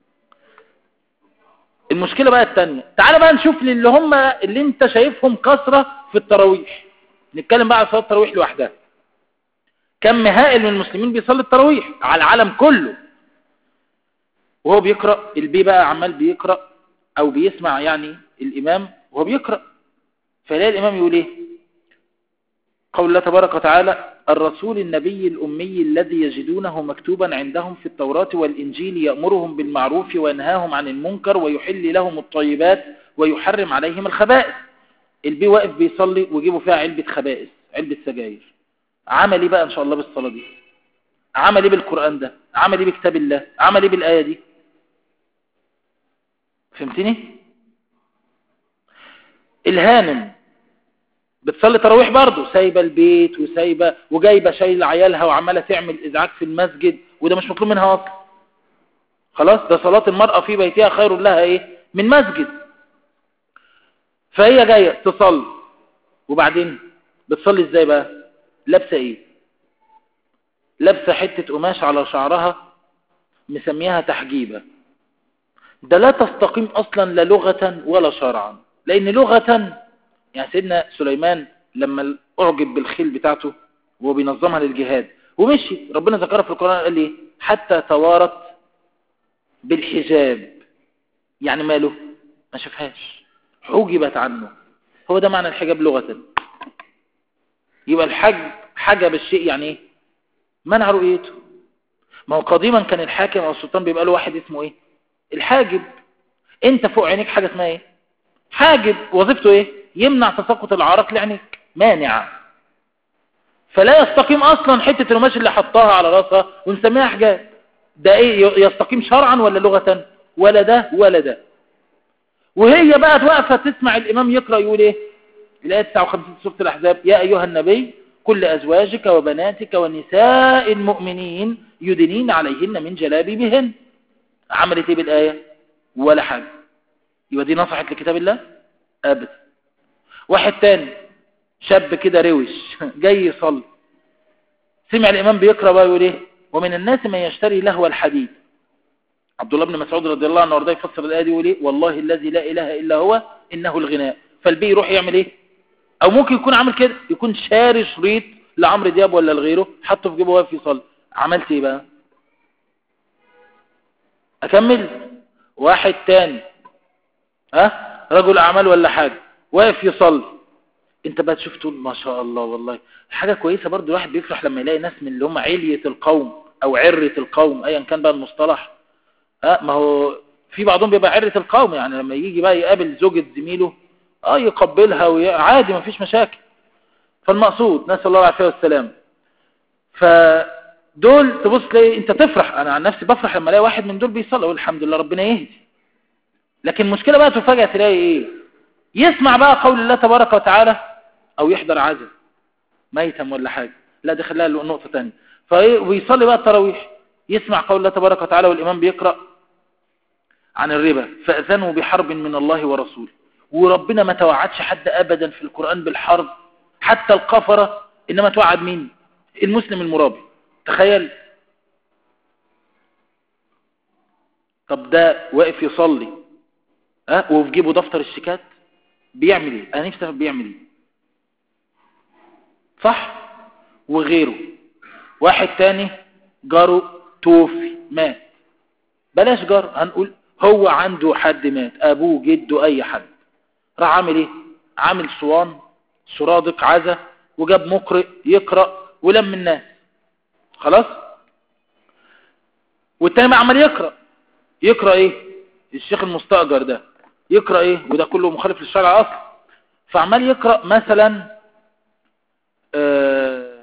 المشكلة بقى التانية تعال بقى نشوف اللي هم اللي انت شايفهم كثرة في التراويح نتكلم بقى على صلاة التراويح لوحدها كم هائل من المسلمين بيصلي التراويح على العالم كله وهو بيقرأ البي بقى عمال بيقرأ او بيسمع يعني الامام وهو بيقرأ فيلاقي الامام يقول ايه قول الله تبارك وتعالى الرسول النبي الأمي الذي يجدونه مكتوبا عندهم في التوراة والإنجيل يأمرهم بالمعروف وينهاهم عن المنكر ويحل لهم الطيبات ويحرم عليهم الخبائث البي واقف بيصلي ويجيبوا فيها علبة خبائث علبة سجاير عمل ايه بقى ان شاء الله بالصلاة دي عمل ايه بالقرآن ده عمل ايه بكتاب الله عمل ايه بالآية دي فهمتني الهانم بتصلي تراويح برضه سايبه البيت وسايبه وجايبه شايل عيالها وعماله تعمل ازعاج في المسجد وده مش مطلوب منها اصلا خلاص ده صلاه المراه في بيتها خير لها ايه من مسجد فهي جايه تصلي وبعدين بتصلي ازاي بقى لابسه ايه لابسه حته قماش على شعرها مسميها تحجيبه ده لا تستقيم اصلا لا لغه ولا شرعا لان لغه يعني سيدنا سليمان لما اعجب بالخيل بتاعته وهو بينظمها للجهاد ومشي ربنا ذكرها في القرآن قال لي حتى توارت بالحجاب يعني ماله ما شافهاش حجبت عنه هو ده معنى الحجاب لغة يبقى الحج حجب الشيء يعني ايه منع رؤيته ما هو قديما كان الحاكم او السلطان بيبقى له واحد اسمه ايه الحاجب انت فوق عينيك حاجة اسمها ايه حاجب وظيفته ايه يمنع تساقط العرق لعينيك مانع فلا يستقيم اصلا حتة القماش اللي حطها على راسها ونسميها حجاب ده ايه يستقيم شرعا ولا لغة ولا ده ولا ده وهي بقى واقفه تسمع الامام يقرأ يقول ايه الايه 59 سورة الاحزاب يا ايها النبي كل ازواجك وبناتك ونساء المؤمنين يدنين عليهن من جلابيبهن عملت ايه بالايه ولا حاجه يبقى دي نصحت لكتاب الله ابدا واحد تاني شاب كده روش جاي يصلي سمع الامام بيقرا بقى يقول ايه ومن الناس من يشتري لهو الحديد عبد الله بن مسعود رضي الله عنه وارضاه يفسر الايه دي يقول ايه والله الذي لا اله الا هو انه الغناء فالبي يروح يعمل ايه او ممكن يكون عامل كده يكون شاري شريط لعمرو دياب ولا لغيره حطه في جيبه واقف يصلي عملت ايه بقى اكمل واحد تاني ها رجل اعمال ولا حاجه واقف يصلي انت بقى تشوف تقول ما شاء الله والله حاجه كويسه برضو الواحد بيفرح لما يلاقي ناس من اللي هم عليه القوم او عره القوم ايا كان بقى المصطلح ها ما هو في بعضهم بيبقى عره القوم يعني لما يجي بقى يقابل زوجة زميله اه يقبلها وي... عادي ما فيش مشاكل فالمقصود نسال الله العافيه والسلام فدول تبص تلاقي انت تفرح انا عن نفسي بفرح لما الاقي واحد من دول بيصلي اقول الحمد لله ربنا يهدي لكن المشكله بقى تفاجئ تلاقي ايه يسمع بقى قول الله تبارك وتعالى او يحضر عزم ميتا ولا حاجه لا دي خليها نقطه ثانيه فيصلي بقى التراويح يسمع قول الله تبارك وتعالى والامام بيقرا عن الربا فاذنوا بحرب من الله ورسوله وربنا ما توعدش حد ابدا في القران بالحرب حتى القفره انما توعد مين المسلم المرابي تخيل طب ده واقف يصلي ها وفي جيبه دفتر الشيكات بيعمل ايه انا نفسي بيعمل ايه صح وغيره واحد تاني جاره توفي مات بلاش جار هنقول هو عنده حد مات ابوه جده اي حد راح عامل ايه عامل صوان سرادق عزة وجاب مقرئ يقرأ ولم الناس خلاص والتاني بقى عمال يقرأ يقرأ ايه الشيخ المستأجر ده يقرأ ايه وده كله مخالف للشرع اصلا فعمال يقرأ مثلا آه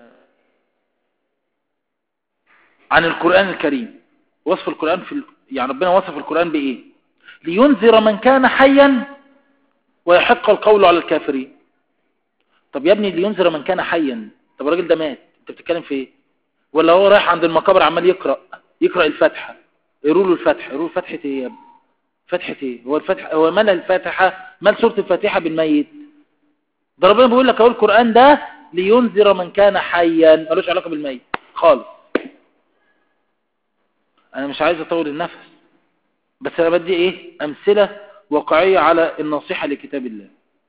عن القرآن الكريم وصف القرآن في ال... يعني ربنا وصف القرآن بإيه لينذر من كان حيا ويحق القول على الكافرين طب يا ابني لينذر من كان حيا طب الراجل ده مات انت بتتكلم في ايه ولا هو رايح عند المقابر عمال يقرأ يقرأ الفاتحة يقولوا له الفاتحة يقولوا له فتحة ايه يا ابني فتحة ايه هو الفتحة هو مال الفاتحة مال سورة الفاتحة بالميت ده ربنا بيقول لك اهو القرآن ده لينذر من كان حيا ملوش علاقة بالميت خالص انا مش عايز اطول النفس بس انا بدي ايه امثلة واقعية على النصيحة لكتاب الله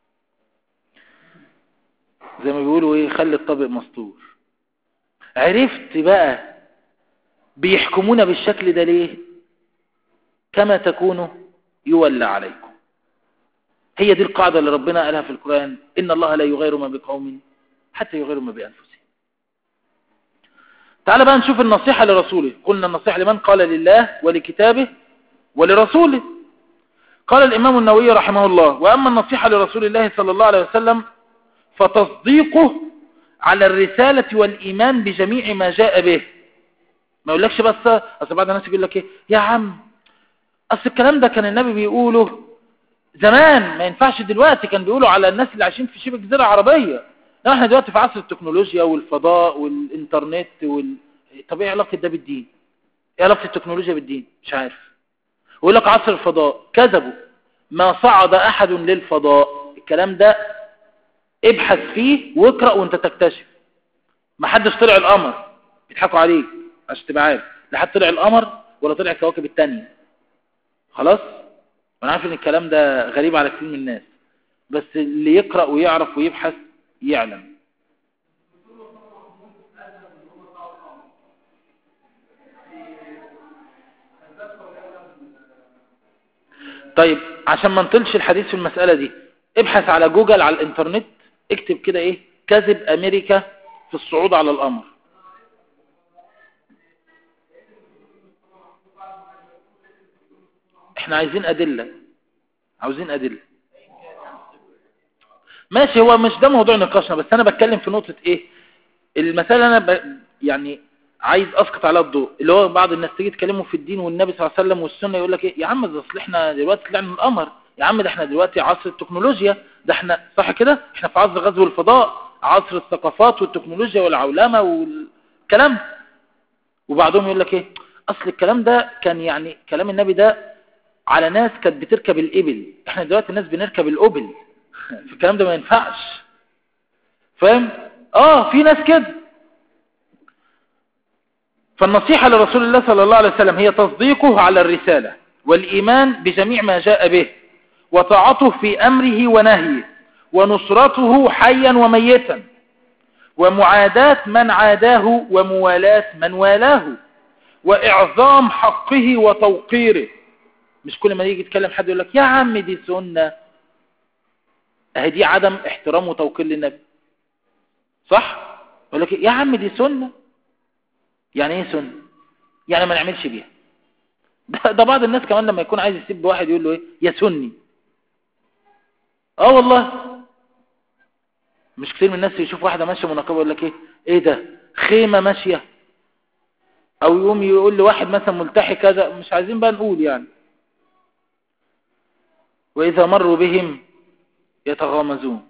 زي ما بيقولوا ايه خلي الطبق مسطور عرفت بقى بيحكمونا بالشكل ده ليه كما تكونوا يولى عليكم هي دي القاعدة اللي ربنا قالها في القرآن إن الله لا يغير ما بقوم حتى يغيروا ما بأنفسهم تعال بقى نشوف النصيحة لرسوله قلنا النصيحة لمن قال لله ولكتابه ولرسوله قال الإمام النووي رحمه الله وأما النصيحة لرسول الله صلى الله عليه وسلم فتصديقه على الرسالة والإيمان بجميع ما جاء به ما يقولكش بس أصل بعض الناس يقول لك إيه يا عم أصل الكلام ده كان النبي بيقوله زمان ما ينفعش دلوقتي كان بيقولوا على الناس اللي عايشين في شبه جزيرة عربية لا احنا دلوقتي في عصر التكنولوجيا والفضاء والإنترنت وال... طب ايه علاقة ده بالدين ايه علاقة التكنولوجيا بالدين مش عارف ويقول لك عصر الفضاء كذبوا ما صعد أحد للفضاء الكلام ده ابحث فيه واقرأ وانت تكتشف ما حدش طلع القمر بيضحكوا عليك عشان تبقى عارف لا حد طلع القمر ولا طلع الكواكب التانية خلاص وانا عارف ان الكلام ده غريب على كثير من الناس بس اللي يقرأ ويعرف ويبحث يعلم طيب عشان ما نطلش الحديث في المسألة دي ابحث على جوجل على الانترنت اكتب كده ايه كذب امريكا في الصعود على القمر احنا عايزين ادلة عاوزين ادلة ماشي هو مش ده موضوع نقاشنا بس انا بتكلم في نقطة ايه المسألة انا ب... يعني عايز اسقط على الضوء اللي هو بعض الناس تيجي تكلموا في الدين والنبي صلى الله عليه وسلم والسنة يقول لك ايه يا عم ده اصل احنا دلوقتي طلعنا من القمر يا عم ده احنا دلوقتي عصر التكنولوجيا ده احنا صح كده احنا في عصر غزو الفضاء عصر الثقافات والتكنولوجيا والعولمة والكلام وبعضهم يقول لك ايه اصل الكلام ده كان يعني كلام النبي ده على ناس كانت بتركب الابل احنا دلوقتي الناس بنركب الابل الكلام ده ما ينفعش فاهم اه في ناس كده فالنصيحة لرسول الله صلى الله عليه وسلم هي تصديقه على الرسالة والإيمان بجميع ما جاء به وطاعته في أمره ونهيه ونصرته حيا وميتا ومعاداة من عاداه وموالاة من والاه وإعظام حقه وتوقيره مش كل ما يجي يتكلم حد يقول لك يا عم دي سنة اهي دي عدم احترام وتوقير للنبي صح يقول لك يا عم دي سنة يعني ايه سنة يعني ما نعملش بيها ده, ده بعض الناس كمان لما يكون عايز يسيب واحد يقول له ايه يا سني اه والله مش كتير من الناس يشوف واحدة ماشية منقبة يقول لك ايه ايه ده خيمة ماشية او يقوم يقول لواحد مثلا ملتحي كذا مش عايزين بقى نقول يعني واذا مروا بهم يتغامزون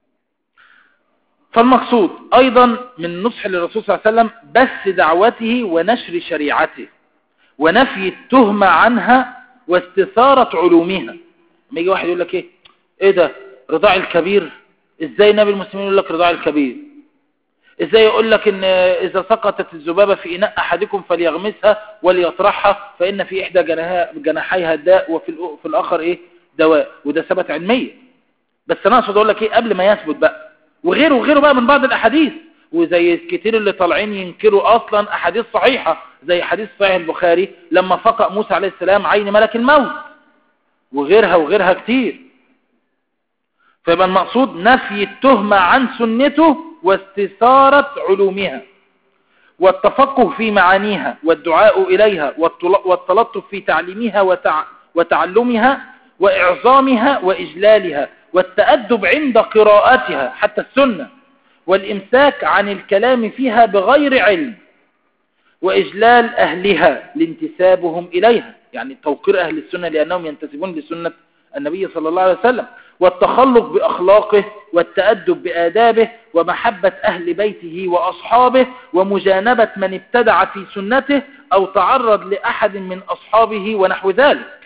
فالمقصود ايضا من نصح للرسول صلى الله عليه وسلم بث دعوته ونشر شريعته ونفي التهمة عنها واستثارة علومها لما يجي واحد يقول لك ايه ايه ده رضاع الكبير ازاي نبي المسلمين يقول لك رضاع الكبير ازاي يقول لك ان اذا سقطت الذبابة في اناء احدكم فليغمسها وليطرحها فان في احدى جناحيها داء وفي في الاخر ايه دواء وده ثبت علميا بس انا اقصد اقول لك ايه قبل ما يثبت بقى وغيره وغيره بقى من بعض الاحاديث وزي كتير اللي طالعين ينكروا اصلا احاديث صحيحة زي حديث صحيح البخاري لما فقأ موسى عليه السلام عين ملك الموت وغيرها وغيرها كتير فيبقى المقصود نفي التهمة عن سنته واستثارة علومها والتفقه في معانيها والدعاء إليها والتلطف في تعليمها وتع... وتعلمها وإعظامها وإجلالها والتأدب عند قراءتها حتى السنة والإمساك عن الكلام فيها بغير علم وإجلال أهلها لانتسابهم إليها يعني توقير أهل السنة لأنهم ينتسبون لسنة النبي صلى الله عليه وسلم والتخلق بأخلاقه والتأدب بآدابه ومحبة أهل بيته وأصحابه ومجانبة من ابتدع في سنته أو تعرض لأحد من أصحابه ونحو ذلك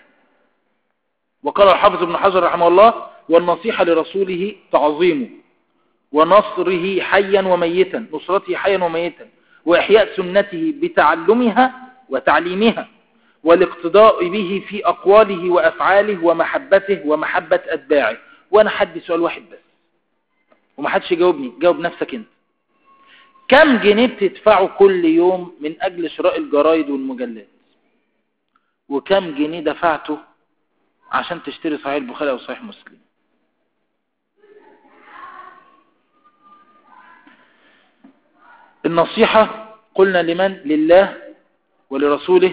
وقال الحافظ ابن حجر رحمه الله والنصيحة لرسوله تعظيمه ونصره حيا وميتا نصرته حيا وميتا وإحياء سنته بتعلمها وتعليمها والاقتداء به في أقواله وأفعاله ومحبته ومحبة أتباعه وأنا حد سؤال واحد بس وما حدش يجاوبني جاوب نفسك انت كم جنيه بتدفعه كل يوم من أجل شراء الجرايد والمجلات وكم جنيه دفعته عشان تشتري صحيح البخاري أو صحيح مسلم النصيحة قلنا لمن لله ولرسوله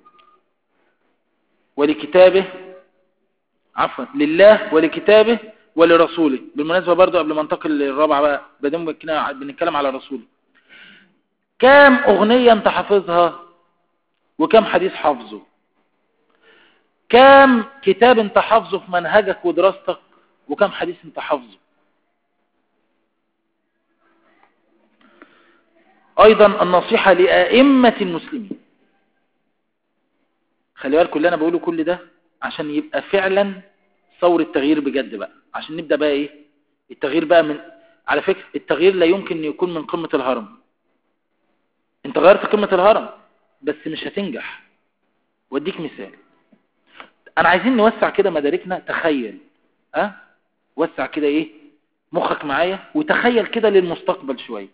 ولكتابه عفوا لله ولكتابه ولرسوله بالمناسبة برضو قبل ما انتقل للرابعة بقى بدون بنتكلم على رسوله كام أغنية انت حافظها وكم حديث حافظه كام كتاب انت حافظه في منهجك ودراستك وكم حديث انت حافظه ايضا النصيحة لأئمة المسلمين خلي بالكم اللي انا بقوله كل ده عشان يبقى فعلا ثورة التغيير بجد بقى عشان نبدأ بقى ايه التغيير بقى من على فكرة التغيير لا يمكن ان يكون من قمة الهرم انت غيرت قمة الهرم بس مش هتنجح واديك مثال انا عايزين نوسع كده مداركنا تخيل ها أه؟ وسع كده ايه مخك معايا وتخيل كده للمستقبل شوية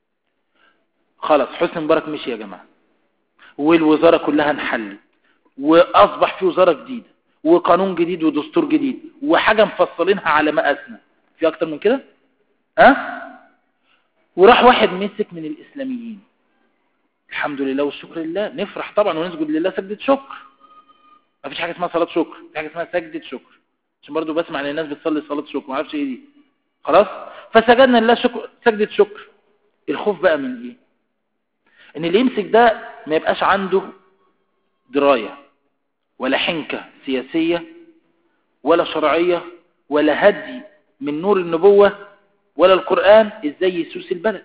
خلاص حسن مبارك مشي يا جماعة والوزارة كلها انحلت واصبح في وزارة جديدة وقانون جديد ودستور جديد وحاجة مفصلينها على مقاسنا في اكتر من كده ها أه؟ وراح واحد مسك من الاسلاميين الحمد لله والشكر لله نفرح طبعا ونسجد لله سجدة شكر ما فيش حاجة اسمها صلاة شكر في حاجة اسمها سجدة شكر عشان برضو بسمع ان الناس بتصلي صلاة شكر ما اعرفش ايه دي خلاص فسجدنا لله شكر سجدة شكر الخوف بقى من ايه ان اللي يمسك ده ما يبقاش عنده دراية ولا حنكة سياسية ولا شرعية ولا هدي من نور النبوة ولا القرآن ازاي يسوس البلد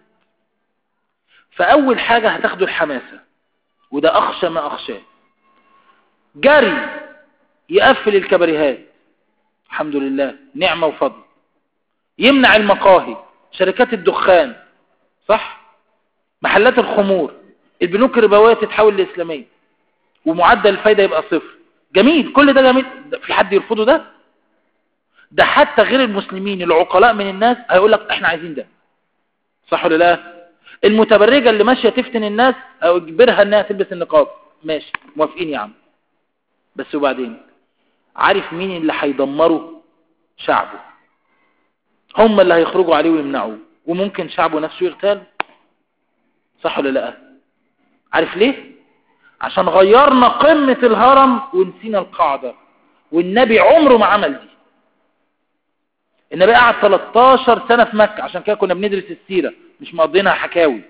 فأول حاجة هتاخده الحماسة وده أخشى ما أخشاه جري يقفل الكبريهات الحمد لله نعمة وفضل يمنع المقاهي شركات الدخان صح محلات الخمور البنوك الربوية تتحول لإسلامية ومعدل الفايدة يبقى صفر جميل كل ده جميل في حد يرفضه ده ده حتى غير المسلمين العقلاء من الناس هيقول لك احنا عايزين ده صح ولا لا المتبرجة اللي ماشية تفتن الناس او اجبرها انها تلبس النقاب ماشي موافقين يا عم بس وبعدين عارف مين اللي هيدمروا شعبه هم اللي هيخرجوا عليه ويمنعوه وممكن شعبه نفسه يغتال صح ولا لا عارف ليه عشان غيرنا قمة الهرم ونسينا القاعدة والنبي عمره ما عمل دي النبي قعد 13 سنة في مكة عشان كده كنا بندرس السيرة مش مقضينها حكاوي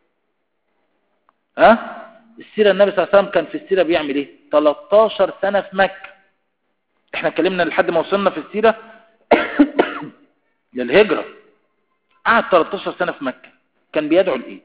ها السيرة النبي صلى الله عليه وسلم كان في السيرة بيعمل ايه 13 سنة في مكة احنا اتكلمنا لحد ما وصلنا في السيرة للهجرة قعد 13 سنة في مكة كان بيدعو لايه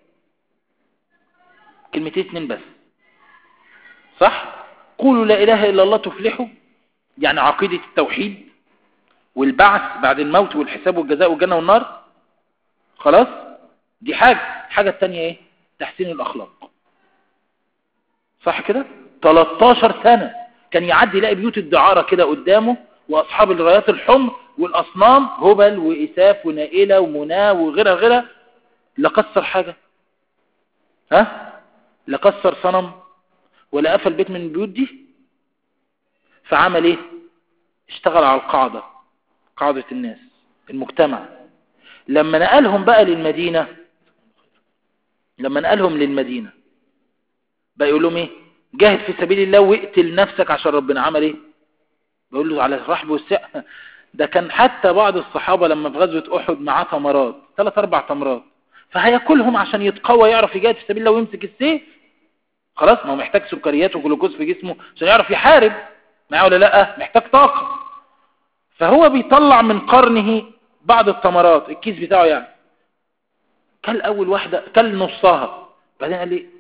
كلمتين اتنين بس صح قولوا لا اله الا الله تفلحوا يعني عقيدة التوحيد والبعث بعد الموت والحساب والجزاء والجنة والنار خلاص دي حاجة الحاجة التانية ايه تحسين الاخلاق صح كده 13 سنة كان يعدي يلاقي بيوت الدعارة كده قدامه واصحاب الرايات الحمر والاصنام هبل واساف ونائلة ومناه وغيرها غيرها لا كسر حاجة ها لا كسر صنم ولا قفل بيت من البيوت دي فعمل ايه اشتغل على القاعدة قاعدة الناس المجتمع لما نقلهم بقى للمدينة لما نقلهم للمدينة بقى يقول لهم ايه جاهد في سبيل الله واقتل نفسك عشان ربنا عمل ايه بيقول له على الرحب والسعة ده كان حتى بعض الصحابة لما في غزوة احد معاه تمرات ثلاث اربع تمرات فهياكلهم عشان يتقوى يعرف يجاهد في سبيل الله ويمسك السيف خلاص ما هو محتاج سكريات وجلوكوز في جسمه عشان يعرف يحارب معاه ولا لا محتاج طاقة فهو بيطلع من قرنه بعض التمرات الكيس بتاعه يعني كل اول واحدة كل نصها بعدين قال لي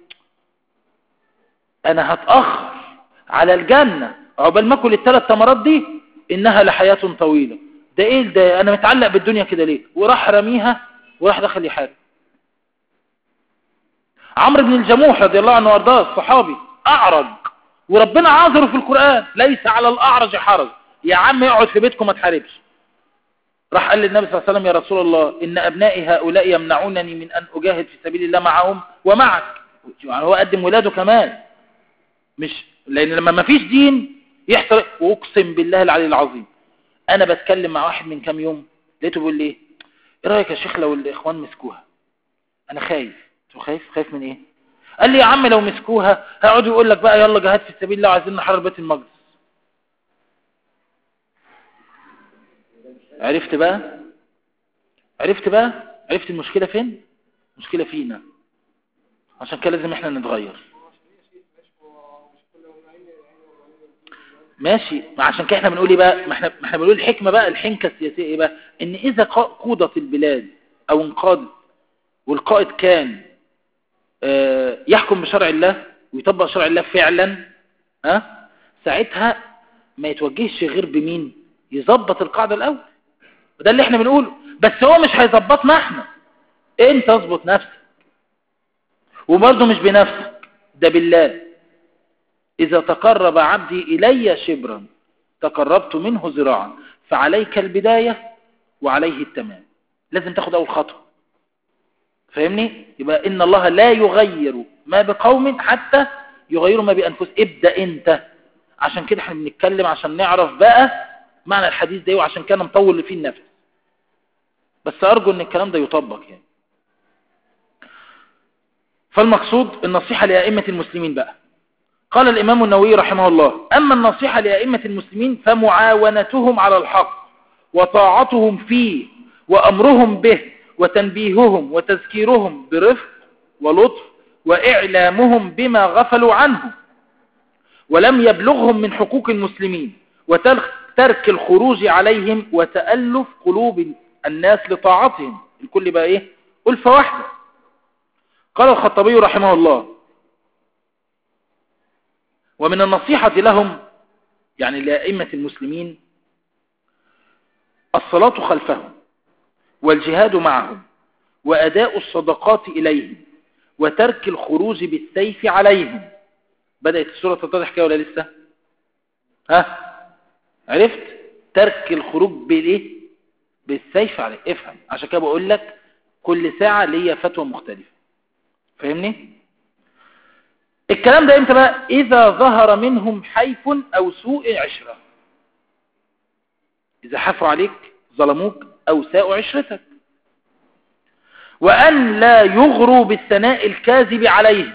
انا هتأخر على الجنة عقبال ما اكل الثلاث تمرات دي انها لحياة طويلة ده ايه ده انا متعلق بالدنيا كده ليه وراح رميها وراح دخل يحارب عمرو بن الجموح رضي الله عنه وارضاه الصحابي اعرج وربنا عاذره في القرآن ليس على الاعرج حرج يا عم اقعد في بيتكم ما تحاربش راح قال للنبي صلى الله عليه وسلم يا رسول الله ان ابنائي هؤلاء يمنعونني من ان اجاهد في سبيل الله معهم ومعك يعني هو قدم ولاده كمان مش لان لما ما فيش دين يحصل واقسم بالله العلي العظيم انا بتكلم مع واحد من كام يوم لقيته بيقول لي ايه رايك يا شيخ لو الاخوان مسكوها انا خايف انت خايف خايف من ايه قال لي يا عم لو مسكوها هيقعدوا يقول لك بقى يلا جهاد في سبيل الله عايزين نحرر بيت المقدس عرفت بقى عرفت بقى عرفت المشكلة فين المشكلة فينا عشان كده لازم احنا نتغير ماشي ما عشان كده احنا بنقول ايه بقى ما احنا ما احنا بنقول الحكمه بقى الحنكه السياسيه ايه بقى ان اذا قا- قودت البلاد او انقادت والقائد كان آه، يحكم بشرع الله ويطبق شرع الله فعلا ها ساعتها ما يتوجهش غير بمين يظبط القاعده الاول وده اللي احنا بنقوله بس هو مش هيظبطنا احنا انت اظبط نفسك وبرضه مش بنفسك ده بالله إذا تقرب عبدي إلي شبرا تقربت منه ذراعا فعليك البداية وعليه التمام لازم تاخد أول خطوة فاهمني؟ يبقى إن الله لا يغير ما بقوم حتى يغيروا ما بأنفسهم ابدأ أنت عشان كده احنا بنتكلم عشان نعرف بقى معنى الحديث ده وعشان كان مطول فيه النفس بس أرجو أن الكلام ده يطبق يعني فالمقصود النصيحة لأئمة المسلمين بقى قال الإمام النووي رحمه الله أما النصيحة لأئمة المسلمين فمعاونتهم على الحق وطاعتهم فيه وأمرهم به وتنبيههم وتذكيرهم برفق ولطف وإعلامهم بما غفلوا عنه ولم يبلغهم من حقوق المسلمين وترك الخروج عليهم وتألف قلوب الناس لطاعتهم الكل بقى إيه ألفة واحدة قال الخطبي رحمه الله ومن النصيحة لهم يعني لأئمة المسلمين الصلاة خلفهم والجهاد معهم وأداء الصدقات إليهم وترك الخروج بالسيف عليهم بدأت السورة تتضح كده ولا لسه ها عرفت ترك الخروج بالايه بالسيف عليه افهم عشان كده بقول لك كل ساعة ليا فتوى مختلفة فاهمني الكلام ده امتى بقى اذا ظهر منهم حيف او سوء عشرة اذا حفوا عليك ظلموك او ساءوا عشرتك وان لا يغروا بالثناء الكاذب عليهم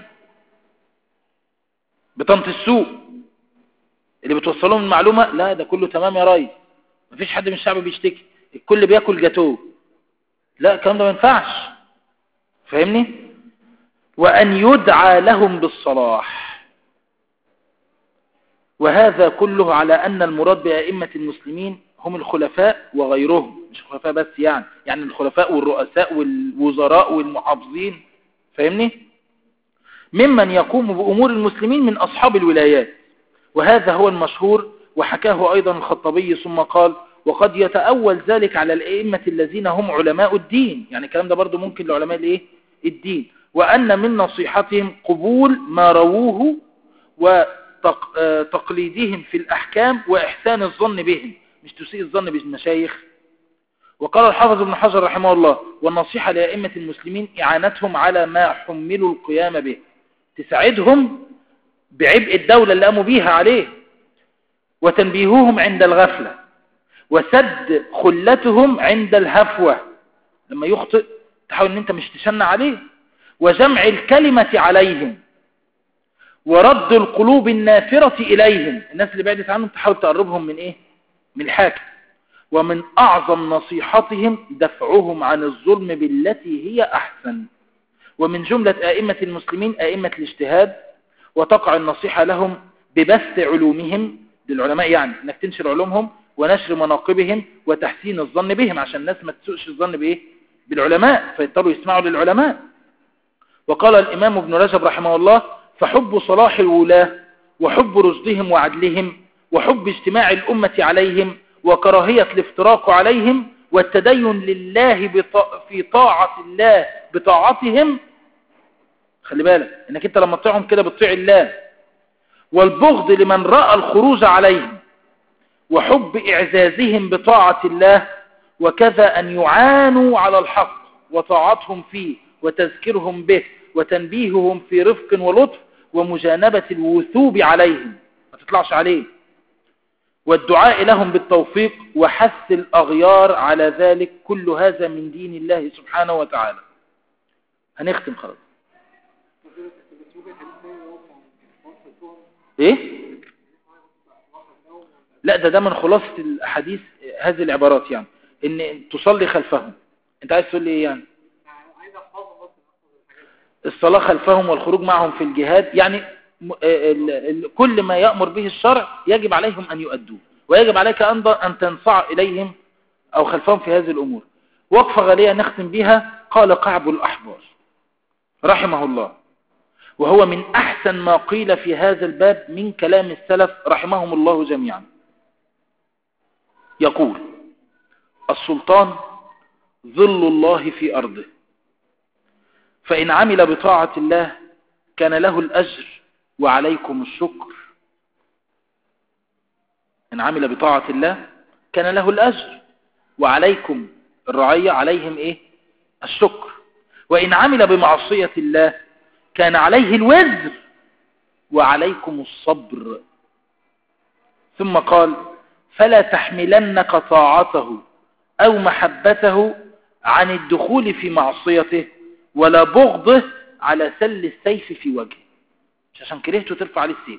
بطنط السوء اللي بتوصلهم المعلومة لا ده كله تمام يا ريس مفيش حد من الشعب بيشتكي الكل بياكل جاتوه لا الكلام ده ما ينفعش فاهمني وأن يدعى لهم بالصلاح وهذا كله على أن المراد بأئمة المسلمين هم الخلفاء وغيرهم مش الخلفاء بس يعني يعني الخلفاء والرؤساء والوزراء والمحافظين فاهمني ممن يقوم بأمور المسلمين من أصحاب الولايات وهذا هو المشهور وحكاه أيضا الخطبي ثم قال وقد يتأول ذلك على الأئمة الذين هم علماء الدين يعني الكلام ده برضو ممكن لعلماء الايه الدين وأن من نصيحتهم قبول ما رووه وتقليدهم في الأحكام وإحسان الظن بهم مش تسيء الظن بالمشايخ وقال الحافظ ابن حجر رحمه الله والنصيحة لأئمة المسلمين إعانتهم على ما حملوا القيام به تساعدهم بعبء الدولة اللي قاموا بيها عليه وتنبيههم عند الغفلة وسد خلتهم عند الهفوة لما يخطئ تحاول ان انت مش تشنع عليه وجمع الكلمة عليهم ورد القلوب النافرة إليهم الناس اللي بعدت عنهم تحاول تقربهم من إيه من الحاكم ومن أعظم نصيحتهم دفعهم عن الظلم بالتي هي أحسن ومن جملة آئمة المسلمين آئمة الاجتهاد وتقع النصيحة لهم ببث علومهم للعلماء يعني انك تنشر علومهم ونشر مناقبهم وتحسين الظن بهم عشان الناس ما تسوءش الظن بايه بالعلماء فيضطروا يسمعوا للعلماء وقال الإمام ابن رجب رحمه الله فحب صلاح الولاة وحب رشدهم وعدلهم وحب اجتماع الأمة عليهم وكراهية الافتراق عليهم والتدين لله بط... في طاعة الله بطاعتهم خلي بالك انك انت لما تطيعهم كده بتطيع الله والبغض لمن رأى الخروج عليهم وحب إعزازهم بطاعة الله وكذا أن يعانوا على الحق وطاعتهم فيه وتذكيرهم به وتنبيههم في رفق ولطف ومجانبة الوثوب عليهم ما تطلعش عليه والدعاء لهم بالتوفيق وحث الأغيار على ذلك كل هذا من دين الله سبحانه وتعالى هنختم خلاص ايه لا ده ده من خلاصة الاحاديث هذه العبارات يعني ان تصلي خلفهم انت عايز تقول لي ايه يعني الصلاة خلفهم والخروج معهم في الجهاد يعني م- ال- ال- كل ما يأمر به الشرع يجب عليهم أن يؤدوه ويجب عليك أن أن تنصع إليهم أو خلفهم في هذه الأمور وقفة غالية نختم بها قال قعب الأحبار رحمه الله وهو من أحسن ما قيل في هذا الباب من كلام السلف رحمهم الله جميعا يقول السلطان ظل الله في أرضه فإن عمل بطاعة الله كان له الأجر وعليكم الشكر إن عمل بطاعة الله كان له الأجر وعليكم الرعية عليهم إيه الشكر وإن عمل بمعصية الله كان عليه الوزر وعليكم الصبر ثم قال فلا تحملنك طاعته أو محبته عن الدخول في معصيته ولا بغضه على سل السيف في وجهه مش عشان كرهته ترفع عليه السيف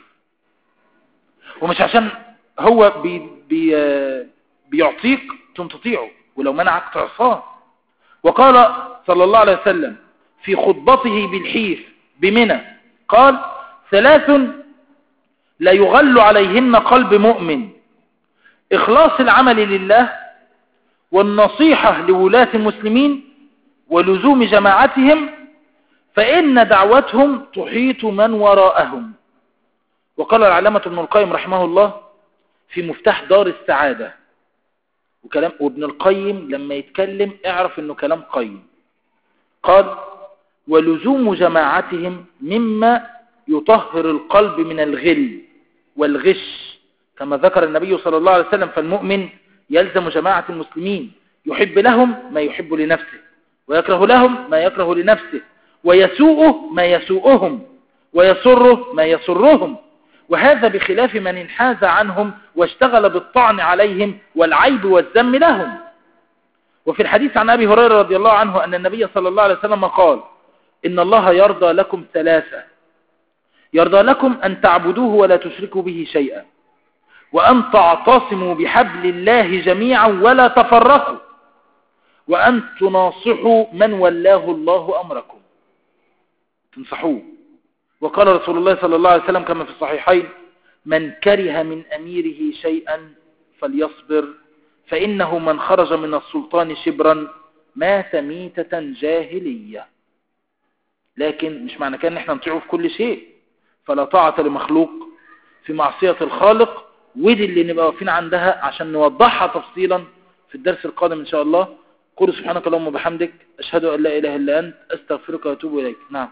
ومش عشان هو بي بي بيعطيك تم تطيعه ولو منعك تعصاه وقال صلى الله عليه وسلم في خطبته بالحيف بمنى قال ثلاث لا يغل عليهن قلب مؤمن إخلاص العمل لله والنصيحة لولاة المسلمين ولزوم جماعتهم فإن دعوتهم تحيط من وراءهم وقال العلامة ابن القيم رحمه الله في مفتاح دار السعادة وكلام وابن القيم لما يتكلم اعرف انه كلام قيم قال ولزوم جماعتهم مما يطهر القلب من الغل والغش كما ذكر النبي صلى الله عليه وسلم فالمؤمن يلزم جماعة المسلمين يحب لهم ما يحب لنفسه ويكره لهم ما يكره لنفسه ويسوءه ما يسوءهم ويسره ما يسرهم وهذا بخلاف من انحاز عنهم واشتغل بالطعن عليهم والعيب والذم لهم وفي الحديث عن أبي هريرة رضي الله عنه أن النبي صلى الله عليه وسلم قال إن الله يرضى لكم ثلاثة يرضى لكم أن تعبدوه ولا تشركوا به شيئا وأن تعتصموا بحبل الله جميعا ولا تفرقوا وأن تناصحوا من ولاه الله أمركم تنصحوه وقال رسول الله صلى الله عليه وسلم كما في الصحيحين من كره من أميره شيئا فليصبر فإنه من خرج من السلطان شبرا مات ميتة جاهلية لكن مش معنى كان ان احنا نطيعه في كل شيء فلا طاعة لمخلوق في معصية الخالق ودي اللي نبقى واقفين عندها عشان نوضحها تفصيلا في الدرس القادم ان شاء الله قل سبحانك اللهم وبحمدك اشهد ان لا اله الا انت استغفرك واتوب اليك نعم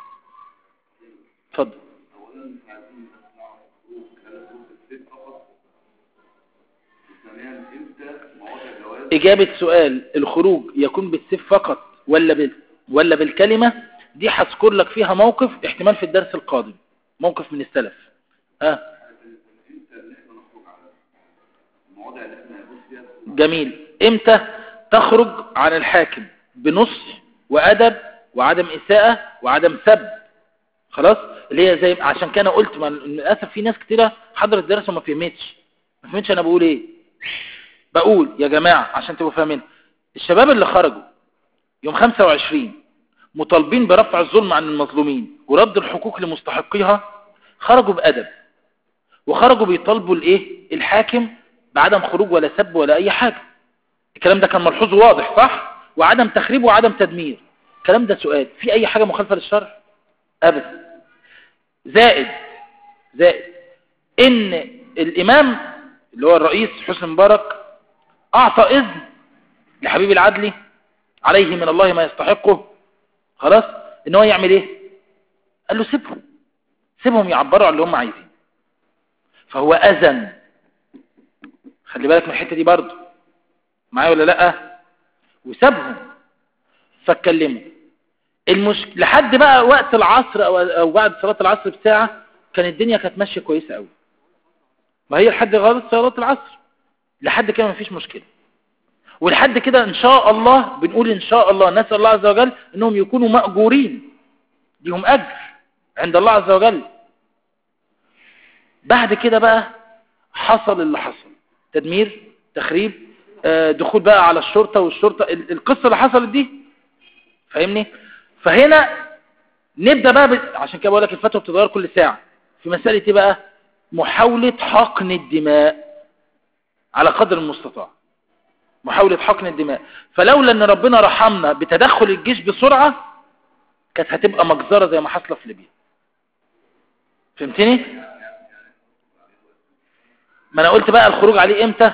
اتفضل اولا عايزين نسمع خروج هل خروج الست فقط ثانيا امتى مواضع الجواز إجابة سؤال الخروج يكون بالسيف فقط ولا بال ولا بالكلمة دي هذكر لك فيها موقف احتمال في الدرس القادم موقف من السلف ها امتى ان احنا نخرج على المواضع اللي احنا هندوس فيها جميل امتى تخرج عن الحاكم بنصح وأدب وعدم إساءة وعدم سب خلاص اللي هي زي عشان كده قلت ما- للأسف في ناس كتيرة حضرت الدرس وما فهمتش ما فهمتش أنا بقول إيه بقول يا جماعة عشان تبقوا فاهمين الشباب اللي خرجوا يوم 25 مطالبين برفع الظلم عن المظلومين ورد الحقوق لمستحقيها خرجوا بأدب وخرجوا بيطالبوا الايه الحاكم بعدم خروج ولا سب ولا اي حاجة الكلام ده كان ملحوظ واضح صح وعدم تخريب وعدم تدمير الكلام ده سؤال في اي حاجة مخالفة للشرع ابدا زائد زائد ان الامام اللي هو الرئيس حسن مبارك اعطى اذن لحبيب العدلي عليه من الله ما يستحقه خلاص ان هو يعمل ايه قال له سيبهم سيبهم يعبروا عن اللي هم عايزين فهو اذن خلي بالك من الحته دي برضه معايا ولا لا وسابهم فاتكلموا المش... لحد بقى وقت العصر او او بعد صلاه العصر بساعه كان الدنيا كانت ماشيه كويسه قوي ما هي لحد غايه صلاه العصر لحد كده مفيش مشكله ولحد كده ان شاء الله بنقول ان شاء الله نسال الله عز وجل انهم يكونوا ماجورين ليهم اجر عند الله عز وجل بعد كده بقى حصل اللي حصل تدمير تخريب آه، دخول بقى على الشرطة والشرطة ال- القصة اللي حصلت دي فاهمني فهنا نبدأ بقى ب... عشان كده بقول لك الفتوى بتتغير كل ساعة في مسألة ايه بقى محاولة حقن الدماء على قدر المستطاع محاولة حقن الدماء فلولا ان ربنا رحمنا بتدخل الجيش بسرعة كانت هتبقى مجزرة زي ما حصل في ليبيا فهمتني ما انا قلت بقى الخروج عليه امتى